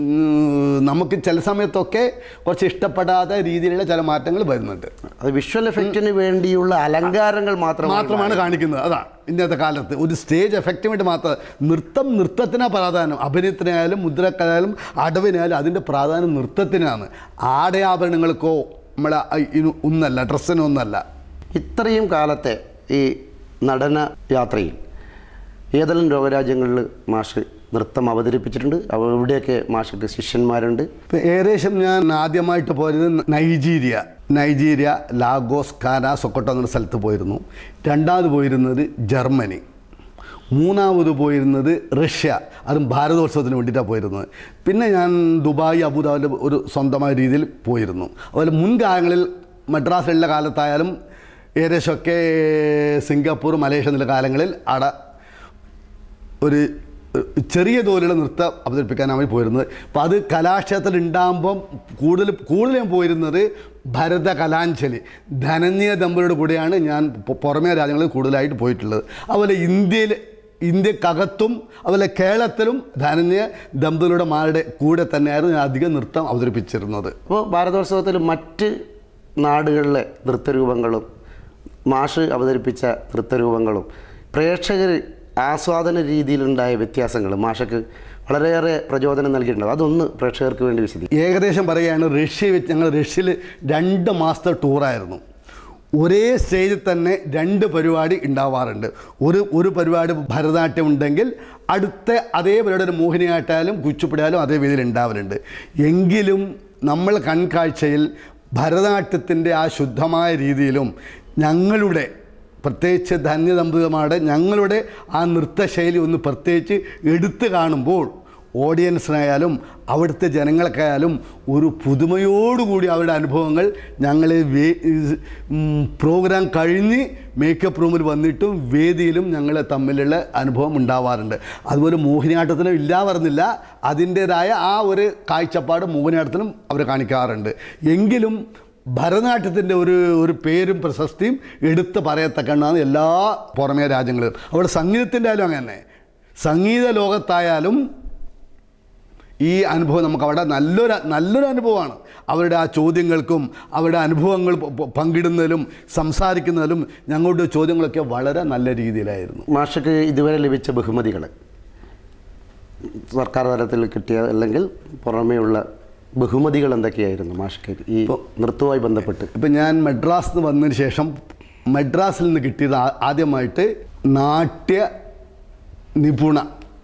ഉം, നമുക്ക് ചില സമയത്തൊക്കെ കുറച്ച് ഇഷ്ടപ്പെടാത്ത രീതിയിലുള്ള ചില മാറ്റങ്ങൾ വരുന്നുണ്ട് അത് വിഷ്വൽ എഫക്റ്റിന് വേണ്ടിയുള്ള അലങ്കാരങ്ങൾ മാത്രമാണ് മാത്രമാണ് കാണിക്കുന്നത് അതാണ് ഇന്നത്തെ കാലത്ത് ഒരു സ്റ്റേജ് എഫക്റ്റ് വേണ്ടി മാത്രം നൃത്തം നൃത്തത്തിനാ പ്രാധാന്യം അഭിനയത്തിനായാലും മുദ്രക്കായാലും അടവിനായാലും അതിൻ്റെ പ്രാധാന്യം നൃത്തത്തിനാണ് ആടയാഭരണങ്ങൾക്കോ നമ്മളെ ഇ- ഒന്നല്ല ഡ്രസ്സിനൊന്നല്ല ഇത്രയും കാലത്തെ ഈ നടന യാത്രയിൽ ഏതെല്ലാം ലോകരാജ്യങ്ങളിൽ മാഷ് നൃത്തം അവതരിപ്പിച്ചിട്ടുണ്ട് അവ എവിടെയൊക്കെ മാഷക്ക് ശിഷ്യന്മാരുണ്ട് ഇപ്പം ഏകദേശം ഞാൻ ആദ്യമായിട്ട് പോയത് നൈജീരിയ നൈജീരിയ ലാഗോസ് കാന സൊക്കോട്ടോ എന്ന സ്ഥലത്ത് പോയിരുന്നു രണ്ടാമത് പോയിരുന്നത് ജർമ്മനി മൂന്നാമത് പോയിരുന്നത് റഷ്യ അതും ഭാരതോത്സവത്തിന് വേണ്ടിയിട്ടാണ് പോയിരുന്നത് പിന്നെ ഞാൻ ദുബായ് അബുദാബിയിൽ ഒരു സ്വന്തമായ രീതിയിൽ പോയിരുന്നു അതുപോലെ മുൻകാലങ്ങളിൽ മദ്രാസിലുള്ള കാലത്തായാലും ഏകദേശമൊക്കെ സിംഗപ്പൂർ മലേഷ്യ എന്നുള്ള കാലങ്ങളിൽ അവിടെ ഒരു ഏഹ്, ചെറിയ തോതിലുള്ള നൃത്തം അവതരിപ്പിക്കാനാണ് അവർ പോയിരുന്നത് അപ്പം അത് കലാക്ഷേത്രത്തിൽ ഉണ്ടാകുമ്പം കൂടുതൽ കൂടുതൽ ഞാൻ പോയിരുന്നത് ഭരത കലാഞ്ജലി ധനന്യ ദമ്പതിയുടെ കൂടെയാണ് ഞാൻ പൊ- പുറമേ രാജ്യങ്ങളിൽ കൂടുതലായിട്ട് പോയിട്ടുള്ളത് അതുപോലെ ഇന്ത്യയിൽ ഇന്ത്യക്കകത്തും അതുപോലെ കേരളത്തിലും ധനന്യ ദമ്പതികളുടെ മാരുടെ കൂടെ തന്നെയായിരുന്നു ഞാൻ അധികം നൃത്തം അവതരിപ്പിച്ചിരുന്നത് അപ്പോൾ ഭാരതോത്സവത്തിൽ മറ്റ് നാടുകളിലെ നൃത്തരൂപങ്ങളും മാഷ് അവതരിപ്പിച്ച നൃത്തരൂപങ്ങളും പ്രേക്ഷകർ ആസ്വാദന രീതിയിലുണ്ടായ വ്യത്യാസങ്ങൾ മാഷക്ക് വളരെയേറെ പ്രചോദനം നൽകിയിട്ടുണ്ട് അതൊന്ന് പ്രേക്ഷകർക്ക് വേണ്ടി വിശദീകരിക്കും ഏകദേശം പറയുകയാണ് റഷ്യ വെച്ച് ഞങ്ങൾ റഷ്യയിൽ രണ്ട് മാസത്തെ ടൂറായിരുന്നു ഒരേ സ്റ്റേജിൽ തന്നെ രണ്ട് പരിപാടി ഉണ്ടാവാറുണ്ട് ഒരു ഒരു പരിപാടി ഭരതനാട്യം ഉണ്ടെങ്കിൽ അടുത്ത അതേ പരിപാടി ഒരു മോഹിനിയാട്ടായാലും കുച്ചുപ്പിടിയാലും അതേ രീതിയിൽ ഉണ്ടാവലുണ്ട് എങ്കിലും നമ്മൾ കൺകാഴ്ചയിൽ ഭരതനാട്യത്തിൻ്റെ ആ ശുദ്ധമായ രീതിയിലും ഞങ്ങളുടെ പ്രത്യേകിച്ച് ധന്യദമ്പതിമാരുടെ ഞങ്ങളുടെ ആ നൃത്തശൈലി ഒന്ന് പ്രത്യേകിച്ച് എടുത്തു കാണുമ്പോൾ ഓഡിയൻസിനായാലും അവിടുത്തെ ജനങ്ങൾക്കായാലും ഒരു പുതുമയോടുകൂടി അവരുടെ അനുഭവങ്ങൾ ഞങ്ങൾ വേ ഉം, പ്രോഗ്രാം കഴിഞ്ഞ് മേക്കപ്പ് റൂമിൽ വന്നിട്ടും വേദിയിലും ഞങ്ങൾ തമ്മിലുള്ള അനുഭവം ഉണ്ടാവാറുണ്ട് അതുപോലെ മോഹിനിയാട്ടത്തിനും ഇല്ല പറഞ്ഞില്ല അതിൻ്റേതായ ആ ഒരു കാഴ്ചപ്പാട് മോഹിനിയാട്ടത്തിനും അവർ കാണിക്കാറുണ്ട് എങ്കിലും ഭരതനാട്യത്തിൻ്റെ ഒരു ഒരു പേരും പ്രശസ്തിയും എടുത്ത് പറയത്തക്കണ്ണാണ് എല്ലാ പുറമേ രാജ്യങ്ങളിലും അവിടെ സംഗീതത്തിൻ്റെ ആയാലും അങ്ങനെ സംഗീത ലോകത്തായാലും ഈ അനുഭവം നമുക്ക് അവിടെ നല്ലൊരു നല്ലൊരു അനുഭവമാണ് അവരുടെ ആ ചോദ്യങ്ങൾക്കും അവരുടെ അനുഭവങ്ങൾ പ- പ- പങ്കിടുന്നതിലും സംസാരിക്കുന്നതിലും ഞങ്ങളുടെ ചോദ്യങ്ങളൊക്കെ വളരെ നല്ല രീതിയിലായിരുന്നു മാഷക്ക് ഇതുവരെ ലഭിച്ച ബഹുമതികൾ സർക്കാർ തലത്തിൽ കിട്ടിയ അല്ലെങ്കിൽ പുറമേയുള്ള ബഹുമതികൾ എന്തൊക്കെയായിരുന്നു മാഷക്ക് ഈ നൃത്തവുമായി ബന്ധപ്പെട്ട് ഇപ്പം ഞാൻ മദ്രാസിൽ നിന്ന് വന്നതിന് ശേഷം മദ്രാസിൽ നിന്ന് കിട്ടിയത് ആ- ആദ്യമായിട്ട് നാട്യ നിപുണ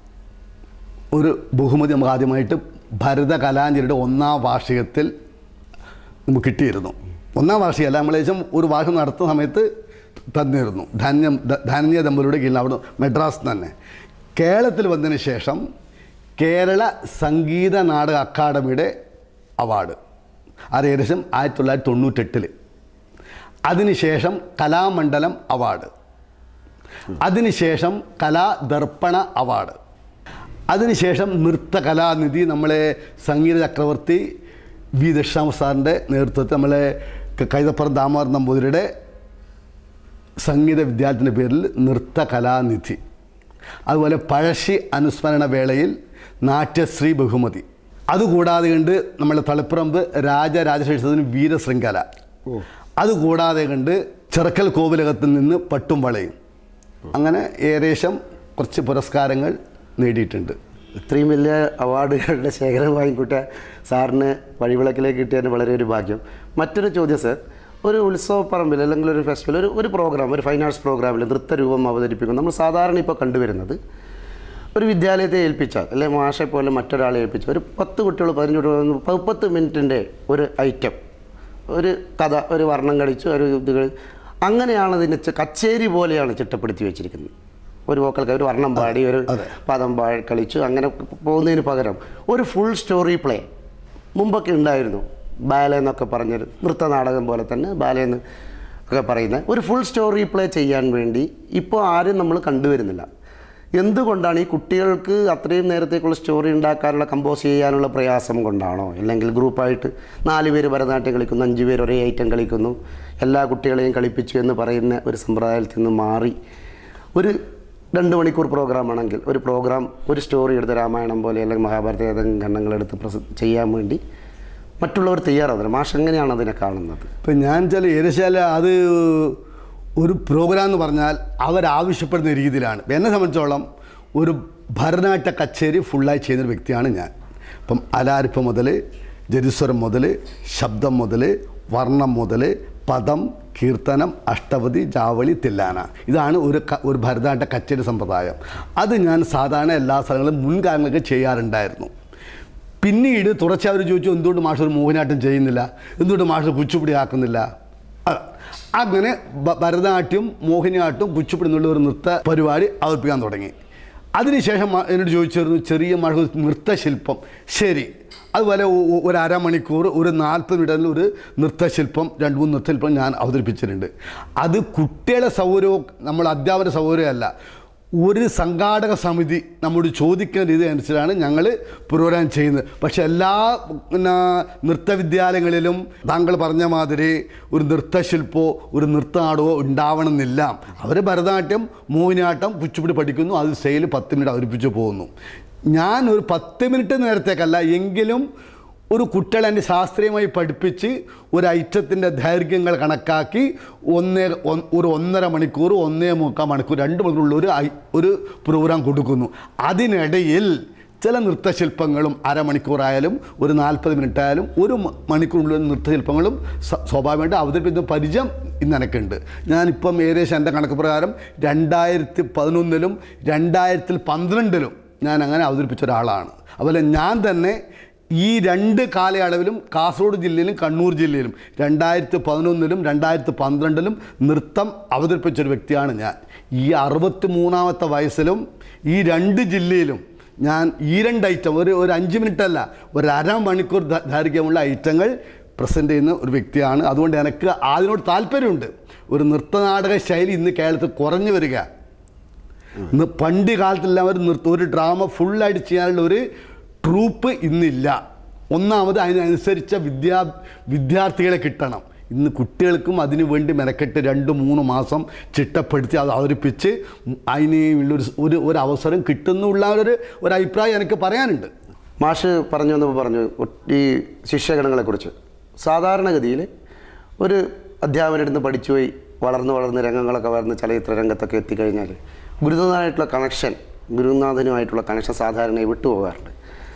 ഒരു ബഹുമതി നമുക്ക് ആദ്യമായിട്ട് ഭരത കലാഞ്ജലിയുടെ ഒന്നാം വാർഷികത്തിൽ നമുക്ക് കിട്ടിയിരുന്നു ഒന്നാം വാർഷികമല്ല നമ്മൾ ഏകദേശം ഒരു വാർഷികം നടത്തുന്ന സമയത്ത് തന്നിരുന്നു ധന്യം ധ- ധന്യ ദമ്പതിയുടെ കീഴിൽ അവിടെ മദ്രാസ് തന്നെ കേരളത്തിൽ വന്നതിന് ശേഷം കേരള സംഗീത നാടക അക്കാദമിയുടെ അവാർഡ് അത് ഏകദേശം ആയിരത്തി തൊള്ളായിരത്തി തൊണ്ണൂറ്റെട്ടിൽ അതിനുശേഷം കലാമണ്ഡലം അവാർഡ് അതിനുശേഷം കലാദർപ്പണ അവാർഡ് അതിനുശേഷം നൃത്തകലാനിധി നമ്മളെ സംഗീത ചക്രവർത്തി വി ദക്ഷിണാമ സാറിൻ്റെ നേതൃത്വത്തിൽ നമ്മളെ ക- കൈതപ്പുറം ദാമോദരൻ നമ്പൂതിരിയുടെ സംഗീത വിദ്യാലയത്തിൻ്റെ പേരിൽ നൃത്തകലാനിധി അതുപോലെ പഴശ്ശി അനുസ്മരണ വേളയിൽ നാട്യശ്രീ ബഹുമതി അതുകൂടാതെ കണ്ട് നമ്മളെ തളിപ്പറമ്പ് രാജരാജശേഷത്തിന് വീരശൃംഖല അതുകൂടാതെ കണ്ട് ചിറക്കൽ കോവിലകത്തിൽ നിന്ന് പട്ടും വളയും അങ്ങനെ ഏകദേശം കുറച്ച് പുരസ്കാരങ്ങൾ നേടിയിട്ടുണ്ട് ഇത്രയും വലിയ അവാർഡുകളുടെ ശേഖരം വാങ്ങിക്കൂട്ടിയ സാറിന് വഴിവിളക്കിലേക്ക് കിട്ടിയതിന് വളരെ ഒരു ഭാഗ്യം മറ്റൊരു ചോദ്യം സർ ഒരു ഉത്സവ പറമ്പിൽ അല്ലെങ്കിൽ ഒരു ഫെസ്റ്റിവൽ ഒരു ഒരു പ്രോഗ്രാം ഒരു ഫൈൻ ആർട്സ് പ്രോഗ്രാമിൽ നൃത്തരൂപം അവതരിപ്പിക്കും നമ്മൾ സാധാരണ ഇപ്പോൾ കണ്ടുവരുന്നത് ഒരു വിദ്യാലയത്തെ ഏൽപ്പിച്ചാൽ അല്ലെ മാഷെ പോലെ മറ്റൊരാളെ ഏൽപ്പിച്ചാൽ ഒരു പത്ത് കുട്ടികൾ പതിനഞ്ച് കുട്ടികൾ മുപ്പത്ത് മിനിറ്റിൻ്റെ ഒരു ഐറ്റം ഒരു കഥ ഒരു വർണ്ണം കളിച്ചു ഒരു ഇത് കളി അങ്ങനെയാണ് അതിനെ ചെ- കച്ചേരി പോലെയാണ് ചിട്ടപ്പെടുത്തി വെച്ചിരിക്കുന്നത് ഒരു വോക്കൽ ഒരു വർണ്ണം പാടി ഒരു പദം പാ കളിച്ചു അങ്ങനെ പോകുന്നതിന് പകരം ഒരു ഫുൾ സ്റ്റോറി പ്ലേ മുമ്പൊക്കെ ഉണ്ടായിരുന്നു ബാല എന്നൊക്കെ പറഞ്ഞൊരു നൃത്തനാടകം പോലെ തന്നെ ബാല എന്ന് ഒക്കെ പറയുന്ന ഒരു ഫുൾ സ്റ്റോറി പ്ലേ ചെയ്യാൻ വേണ്ടി ഇപ്പോൾ ആരും നമ്മൾ കണ്ടുവരുന്നില്ല എന്തുകൊണ്ടാണ് ഈ കുട്ടികൾക്ക് അത്രയും നേരത്തേക്കുള്ള സ്റ്റോറി ഉണ്ടാക്കാനുള്ള കമ്പോസ് ചെയ്യാനുള്ള പ്രയാസം കൊണ്ടാണോ അല്ലെങ്കിൽ ഗ്രൂപ്പായിട്ട് നാല് പേര് ഭരതനാട്യം കളിക്കുന്നു അഞ്ച് പേര് ഒരേ ഐറ്റം കളിക്കുന്നു എല്ലാ കുട്ടികളെയും കളിപ്പിച്ചു എന്ന് പറയുന്ന ഒരു സമ്പ്രദായത്തിൽ നിന്ന് മാറി ഒരു രണ്ട് മണിക്കൂർ പ്രോഗ്രാമാണെങ്കിൽ ഒരു പ്രോഗ്രാം ഒരു സ്റ്റോറി എടുത്ത് രാമായണം പോലെ അല്ലെങ്കിൽ മഹാഭാരത ഏതെങ്കിലും ഖണ്ഡങ്ങളെടുത്ത് പ്രസ ചെയ്യാൻ വേണ്ടി മറ്റുള്ളവർ തയ്യാറാവുന്നില്ല മാഷ് എങ്ങനെയാണ് അതിനെ കാണുന്നത് ഇപ്പം ഞാൻ ചില ഏകദേശാല അത് ഒരു പ്രോഗ്രാം എന്ന് പറഞ്ഞാൽ അവരാവശ്യപ്പെടുന്ന രീതിയിലാണ് എന്നെ സംബന്ധിച്ചോളം ഒരു ഭരതനാട്യ കച്ചേരി ഫുള്ളായി ചെയ്യുന്നൊരു വ്യക്തിയാണ് ഞാൻ ഇപ്പം അലാരിപ്പ് മുതൽ ജരിസ്വരം മുതൽ ശബ്ദം മുതൽ വർണ്ണം മുതൽ പദം കീർത്തനം അഷ്ടപതി ജാവളി തില്ലാന ഇതാണ് ഒരു ക- ഒരു ഭരതനാട്യ കച്ചേരി സമ്പ്രദായം അത് ഞാൻ സാധാരണ എല്ലാ സ്ഥലങ്ങളിലും മുൻകാലങ്ങളൊക്കെ ചെയ്യാറുണ്ടായിരുന്നു പിന്നീട് തുടർച്ചയായി അവർ ചോദിച്ചു എന്തുകൊണ്ട് മാഷ് ഒരു മോഹിനാട്ടം ചെയ്യുന്നില്ല എന്തുകൊണ്ട് മാഷ് കുച്ചുപ്പിടി ആക്കുന്നില്ല അ- അങ്ങനെ ഭ- ഭരതനാട്യം മോഹിനിയാട്ടം കുച്ചുപ്പിടി എന്നുള്ള ഒരു നൃത്ത പരിപാടി അവതരിപ്പിക്കാൻ തുടങ്ങി അതിനുശേഷം മ- എന്നോട് ചോദിച്ചിരുന്നു ചെറിയ മഴ നൃത്തശില്പം ശരി അതുപോലെ ഒ- ഒ- ഒരു അരമണിക്കൂർ ഒരു നാൽപ്പത് മിനിറ്റിൽ ഒരു നൃത്തശില്പം രണ്ട് മൂന്ന് നൃത്തശില്പം ഞാൻ അവതരിപ്പിച്ചിട്ടുണ്ട് അത് കുട്ടികളെ സൗകര്യവും നമ്മൾ അധ്യാപന സൗകര്യമല്ല ഒരു സംഘാടക സമിതി നമ്മോട് ചോദിക്കുന്ന രീതി അനുസരിച്ചാണ് ഞങ്ങൾ പ്രോഗ്രാം ചെയ്യുന്നത് പക്ഷെ എല്ലാ പിന്നെ നൃത്തവിദ്യാലയങ്ങളിലും താങ്കൾ പറഞ്ഞ മാതിരി ഒരു നൃത്തശില്പമോ ഒരു നൃത്തനാടകമോ ഉണ്ടാവണമെന്നില്ല അവർ ഭരതനാട്യം മോഹിനിയാട്ടം കുച്ചിപ്പുടി പഠിക്കുന്നു അത് സ്റ്റൈൽ പത്ത് മിനിറ്റ് അവതരിപ്പിച്ച് പോകുന്നു ഞാൻ ഒരു പത്ത് മിനിറ്റ് നേരത്തേക്കല്ല എങ്കിലും ഒരു കുട്ടികളെ എന്നെ ശാസ്ത്രീയമായി പഠിപ്പിച്ച് ഒരു ഐറ്റത്തിൻ്റെ ദൈർഘ്യങ്ങൾ കണക്കാക്കി ഒന്നേ ഒ- ഒരു ഒന്നര മണിക്കൂർ ഒന്നേ മുക്കാൽ മണിക്കൂർ രണ്ട് മണിക്കൂറുള്ള ഒരു ഐ- ഒരു പ്രോഗ്രാം കൊടുക്കുന്നു അതിനിടയിൽ ചില നൃത്തശില്പങ്ങളും അരമണിക്കൂറായാലും ഒരു നാൽപ്പത് മിനിറ്റ് ആയാലും ഒരു മ- മണിക്കൂറിനുള്ള നൃത്തശില്പങ്ങളും സ്വ- സ്വാഭാവികമായിട്ട് അവതരിപ്പിക്കുന്ന പരിചയം ഇന്ന് എനിക്കുണ്ട് ഞാനിപ്പം ഏകദേശം എൻ്റെ കണക്ക് പ്രകാരം രണ്ടായിരത്തി പതിനൊന്നിലും രണ്ടായിരത്തി പന്ത്രണ്ടിലും ഞാൻ അങ്ങനെ അവതരിപ്പിച്ച ഒരാളാണ് അതുപോലെ ഞാൻ തന്നെ ഈ രണ്ട് കാലയളവിലും കാസർഗോഡ് ജില്ലയിലും കണ്ണൂർ ജില്ലയിലും രണ്ടായിരത്തി പതിനൊന്നിലും രണ്ടായിരത്തി പന്ത്രണ്ടിലും നൃത്തം അവതരിപ്പിച്ചൊരു വ്യക്തിയാണ് ഞാൻ ഈ അറുപത്തി മൂന്നാമത്തെ വയസ്സിലും ഈ രണ്ട് ജില്ലയിലും ഞാൻ ഈ രണ്ട് ഐറ്റം ഒരു ഒരു അഞ്ച് മിനിറ്റ് അല്ല ഒരു അര മണിക്കൂർ ദ- ദൈർഘ്യമുള്ള ഐറ്റങ്ങൾ പ്രസൻറ്റ് ചെയ്യുന്ന ഒരു വ്യക്തിയാണ് അതുകൊണ്ട് എനിക്ക് അതിനോട് താല്പര്യമുണ്ട് ഒരു നൃത്തനാടക ശൈലി ഇന്ന് കേരളത്തിൽ കുറഞ്ഞു വരിക ഇന്ന് പണ്ട് കാലത്തെല്ലാം ഒരു നൃത്ത ഒരു ഡ്രാമ ഫുള്ളായിട്ട് ചെയ്യാനുള്ള ഒരു ട്രൂപ്പ് ഇന്നില്ല ഒന്നാമത് അതിനനുസരിച്ച വിദ്യാ വിദ്യാർത്ഥികളെ കിട്ടണം ഇന്ന് കുട്ടികൾക്കും അതിനു വേണ്ടി മെനക്കെട്ട് രണ്ട് മൂന്ന് മാസം ചിട്ടപ്പെടുത്തി അത് അവതരിപ്പിച്ച് അതിന് ഉള്ളൊരു ഒരു ഒരു അവസരം കിട്ടുന്നുള്ള ഒരു ഒരു അഭിപ്രായം എനിക്ക് പറയാനുണ്ട് മാഷ് പറഞ്ഞു വന്നപ്പോൾ പറഞ്ഞു ഒ- ഈ ശിക്ഷകണങ്ങളെക്കുറിച്ച് സാധാരണഗതിയിൽ ഒരു അധ്യാപനടുത്ത് പഠിച്ചുപോയി വളർന്ന് വളർന്ന് രംഗങ്ങളൊക്കെ വളർന്ന് ചലച്ചിത്ര രംഗത്തൊക്കെ എത്തിക്കഴിഞ്ഞാൽ ഗുരുനാഥനായിട്ടുള്ള കണക്ഷൻ ഗുരുനാഥനുമായിട്ടുള്ള കണക്ഷൻ സാധാരണയായി വിട്ടുപോകാറുണ്ട്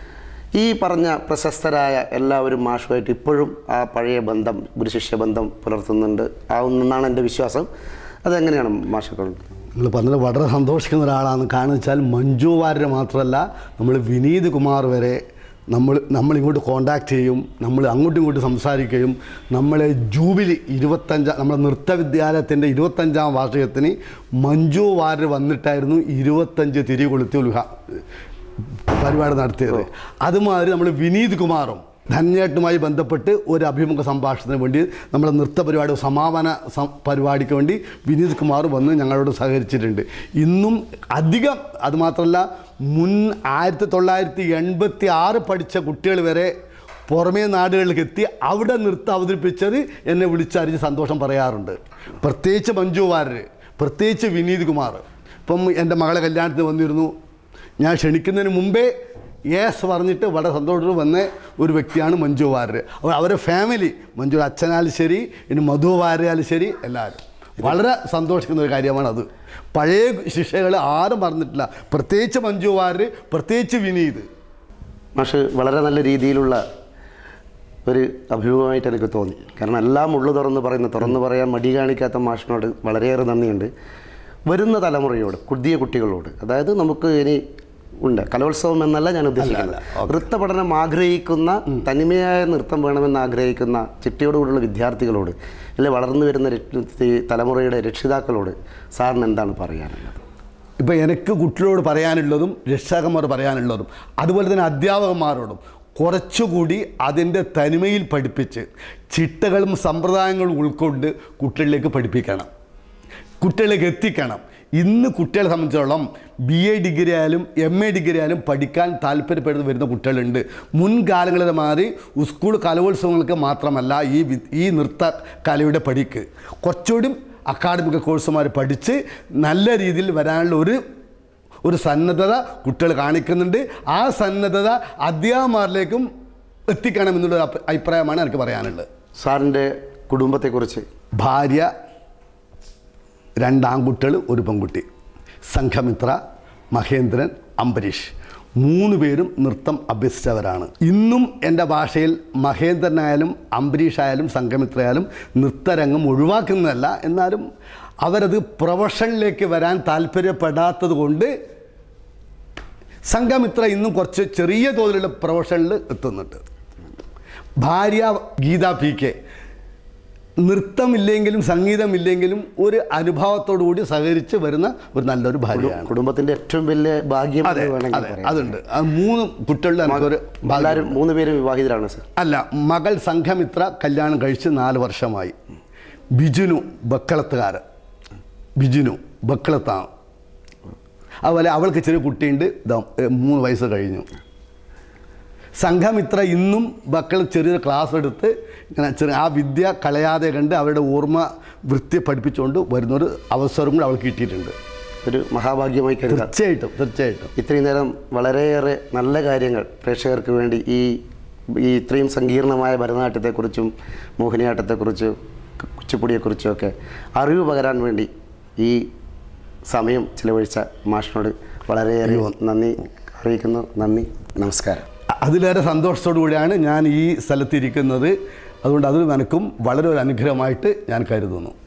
ഈ പറഞ്ഞ പ്രശസ്തരായ എല്ലാവരും മാഷുമായിട്ട് ഇപ്പോഴും ആ പഴയ ബന്ധം ഗുരുശിഷ്യ ബന്ധം പുലർത്തുന്നുണ്ട് ആവുന്നെന്നാണ് എൻ്റെ വിശ്വാസം അതെങ്ങനെയാണ് മാഷൊക്കെ നിങ്ങൾ പറഞ്ഞത് വളരെ സന്തോഷിക്കുന്ന ഒരാളാണ് കാരണം വെച്ചാൽ മഞ്ജു വാര്യർ മാത്രമല്ല നമ്മൾ വിനീത് കുമാർ വരെ നമ്മൾ നമ്മളിങ്ങോട്ട് കോണ്ടാക്ട് ചെയ്യും നമ്മൾ അങ്ങോട്ടും ഇങ്ങോട്ടും സംസാരിക്കുകയും നമ്മളെ ജൂബിലി ഇരുപത്തഞ്ചാം നമ്മുടെ നൃത്തവിദ്യാലയത്തിൻ്റെ ഇരുപത്തഞ്ചാം വാർഷികത്തിന് മഞ്ജു വാര്യർ വന്നിട്ടായിരുന്നു ഇരുപത്തഞ്ച് തിരി കൊളുത്തി ഉദ്ഘാ പരിപാടി നടത്തിയത് അതുമാതിരി നമ്മൾ വിനീത് കുമാറും ധന്യേട്ടുമായി ബന്ധപ്പെട്ട് ഒരു അഭിമുഖ സംഭാഷണത്തിന് വേണ്ടി നമ്മുടെ നൃത്ത പരിപാടി സമാപന സം- പരിപാടിക്ക് വേണ്ടി വിനീത് കുമാർ വന്ന് ഞങ്ങളോട് സഹകരിച്ചിട്ടുണ്ട് ഇന്നും അധികം അതുമാത്രമല്ല മുൻ ആയിരത്തി തൊള്ളായിരത്തി എൺപത്തി ആറ് പഠിച്ച കുട്ടികൾ വരെ പുറമേ നാടുകളിലേക്ക് എത്തി അവിടെ നൃത്തം അവതരിപ്പിച്ചത് എന്നെ വിളിച്ചറിഞ്ഞ് സന്തോഷം പറയാറുണ്ട് പ്രത്യേകിച്ച് മഞ്ജു വാര്യർ പ്രത്യേകിച്ച് വിനീത് കുമാർ ഇപ്പം എൻ്റെ മകളെ കല്യാണത്തിന് വന്നിരുന്നു ഞാൻ ക്ഷണിക്കുന്നതിന് മുമ്പേ യേസ് പറഞ്ഞിട്ട് വളരെ സന്തോഷത്തോടെ വന്ന ഒരു വ്യക്തിയാണ് മഞ്ജു വാര്യർ അപ്പോൾ അവരുടെ ഫാമിലി മഞ്ജുയുടെ അച്ഛനായാലും ശരി ഇനി മധു വാര്യയാലും ശരി എല്ലാവരും വളരെ സന്തോഷിക്കുന്ന ഒരു കാര്യമാണ് അത് പഴയ ശിക്ഷകൾ ആരും പറഞ്ഞിട്ടില്ല പ്രത്യേകിച്ച് മഞ്ജു വാര്യർ പ്രത്യേകിച്ച് വിനീത് മാഷ് വളരെ നല്ല രീതിയിലുള്ള ഒരു അഭിമുഖമായിട്ട് എനിക്ക് തോന്നി കാരണം എല്ലാം ഉള്ളു തുറന്ന് പറയുന്ന തുറന്ന് പറയാൻ മടി കാണിക്കാത്ത മാഷിനോട് വളരെയേറെ നന്ദിയുണ്ട് വരുന്ന തലമുറയോട് പുതിയ കുട്ടികളോട് അതായത് നമുക്ക് ഇനി ഉണ്ട് കലോത്സവം എന്നല്ല ഞാൻ ഉദ്ദേശിക്കുന്നത് നൃത്ത പഠനം ആഗ്രഹിക്കുന്ന തനിമയായ നൃത്തം വേണമെന്ന് ആഗ്രഹിക്കുന്ന ചിട്ടയോടുകൂടിയുള്ള വിദ്യാർത്ഥികളോട് അല്ലെ വളർന്നു വരുന്ന രക്ഷ- ഈ തലമുറയുടെ രക്ഷിതാക്കളോട് സാറിന് എന്താണ് പറയാനുള്ളത് ഇപ്പം എനിക്ക് കുട്ടികളോട് പറയാനുള്ളതും രക്ഷാകന്മാർ പറയാനുള്ളതും അതുപോലെ തന്നെ അധ്യാപകന്മാരോടും കുറച്ചുകൂടി അതിൻ്റെ തനിമയിൽ പഠിപ്പിച്ച് ചിട്ടകളും സമ്പ്രദായങ്ങളും ഉൾക്കൊണ്ട് കുട്ടികളിലേക്ക് പഠിപ്പിക്കണം കുട്ടികളിലേക്ക് എത്തിക്കണം ഇന്ന് കുട്ടികളെ സംബന്ധിച്ചോളം ബി എ ഡിഗ്രി ആയാലും എം എ ഡിഗ്രി ആയാലും പഠിക്കാൻ താല്പര്യപ്പെടുന്ന വരുന്ന കുട്ടികളുണ്ട് മുൻകാലങ്ങളിൽ മാറി സ്കൂൾ കലോത്സവങ്ങൾക്ക് മാത്രമല്ല ഈ വി- ഈ നൃത്ത കലയുടെ പഠിക്ക് കുറച്ചുകൂടി അക്കാഡമിക് കോഴ്സുമാർ പഠിച്ച് നല്ല രീതിയിൽ വരാനുള്ള ഒരു ഒരു സന്നദ്ധത കുട്ടികൾ കാണിക്കുന്നുണ്ട് ആ സന്നദ്ധത അധ്യാപകന്മാരിലേക്കും എത്തിക്കണം എന്നുള്ള ഒരു അഭി- അഭിപ്രായമാണ് എനിക്ക് പറയാനുള്ളത് സാറിൻ്റെ കുടുംബത്തെക്കുറിച്ച് ഭാര്യ രണ്ട് ആൺകുട്ടികൾ ഒരു പെൺകുട്ടി സംഘമിത്ര മഹേന്ദ്രൻ അംബരീഷ് മൂന്ന് പേരും നൃത്തം അഭ്യസിച്ചവരാണ് ഇന്നും എൻ്റെ ഭാഷയിൽ മഹേന്ദ്രനായാലും അംബരീഷായാലും സംഘമിത്രയായാലും നൃത്തരംഗം ഒഴിവാക്കുന്നതല്ല എന്നാലും അവരത് പ്രൊഫഷനിലേക്ക് വരാൻ താല്പര്യപ്പെടാത്തത് കൊണ്ട് സംഘമിത്ര ഇന്നും കുറച്ച് ചെറിയ തോതിലുള്ള പ്രൊഫഷനിൽ എത്തുന്നുണ്ട് ഭാര്യ ഗീത പി കെ നൃത്തമില്ലെങ്കിലും സംഗീതമില്ലെങ്കിലും ഒരു അനുഭവത്തോടു കൂടി സഹകരിച്ച് വരുന്ന ഒരു നല്ലൊരു ഭാര്യയാണ് കുടുംബത്തിന്റെ ഏറ്റവും വലിയ ഭാഗ്യം അതെ എന്ന് വേണമെങ്കിൽ അതെ പറയാം അതുണ്ട് ആ മൂന്ന് കുട്ടികളുടെ എനിക്കൊരു ഭാഗ്യം എല്ലാവരും മൂന്ന് പേരും വിവാഹിതരാണ് സർ അല്ല മകൾ സംഘമിത്ര കല്യാണം കഴിച്ച് നാല് വർഷമായി ബിജുനു ബക്കളത്തുകാരൻ ബിജുനു ബക്കളത്താണ് അതുപോലെ അവൾക്ക് ചെറിയ കുട്ടിയുണ്ട് ദാ, ഏ, മൂന്ന് വയസ്സ് കഴിഞ്ഞു സംഘമിത്ര ഇന്നും മക്കൾ ചെറിയൊരു ക്ലാസ് എടുത്ത് ഇങ്ങനെ ചെറിയ ആ വിദ്യ കളയാതെ കണ്ട് അവരുടെ ഓർമ്മ വൃത്തി പഠിപ്പിച്ചുകൊണ്ട് വരുന്നൊരു അവസരം കൂടി അവൾക്ക് കിട്ടിയിട്ടുണ്ട് ഒരു മഹാഭാഗ്യമായി കരുതാം തീർച്ചയായിട്ടും തീർച്ചയായിട്ടും ഇത്രയും നേരം വളരെയേറെ നല്ല കാര്യങ്ങൾ പ്രേക്ഷകർക്ക് വേണ്ടി ഈ ഈ ഇത്രയും സങ്കീർണമായ ഭരതനാട്യത്തെക്കുറിച്ചും മോഹിനിയാട്ടത്തെക്കുറിച്ചും കുച്ചിപ്പുടിയെക്കുറിച്ചും ഒക്കെ അറിവ് പകരാൻ വേണ്ടി ഈ സമയം ചിലവഴിച്ച മാഷിനോട് വളരെയേറെ നന്ദി അറിയിക്കുന്നു നന്ദി നമസ്കാരം അതിലേറെ സന്തോഷത്തോടു കൂടിയാണ് ഞാൻ ഈ സ്ഥലത്തിരിക്കുന്നത് അതുകൊണ്ട് അത് എനിക്കും വളരെ ഒരു അനുഗ്രഹമായിട്ട് ഞാൻ കരുതുന്നു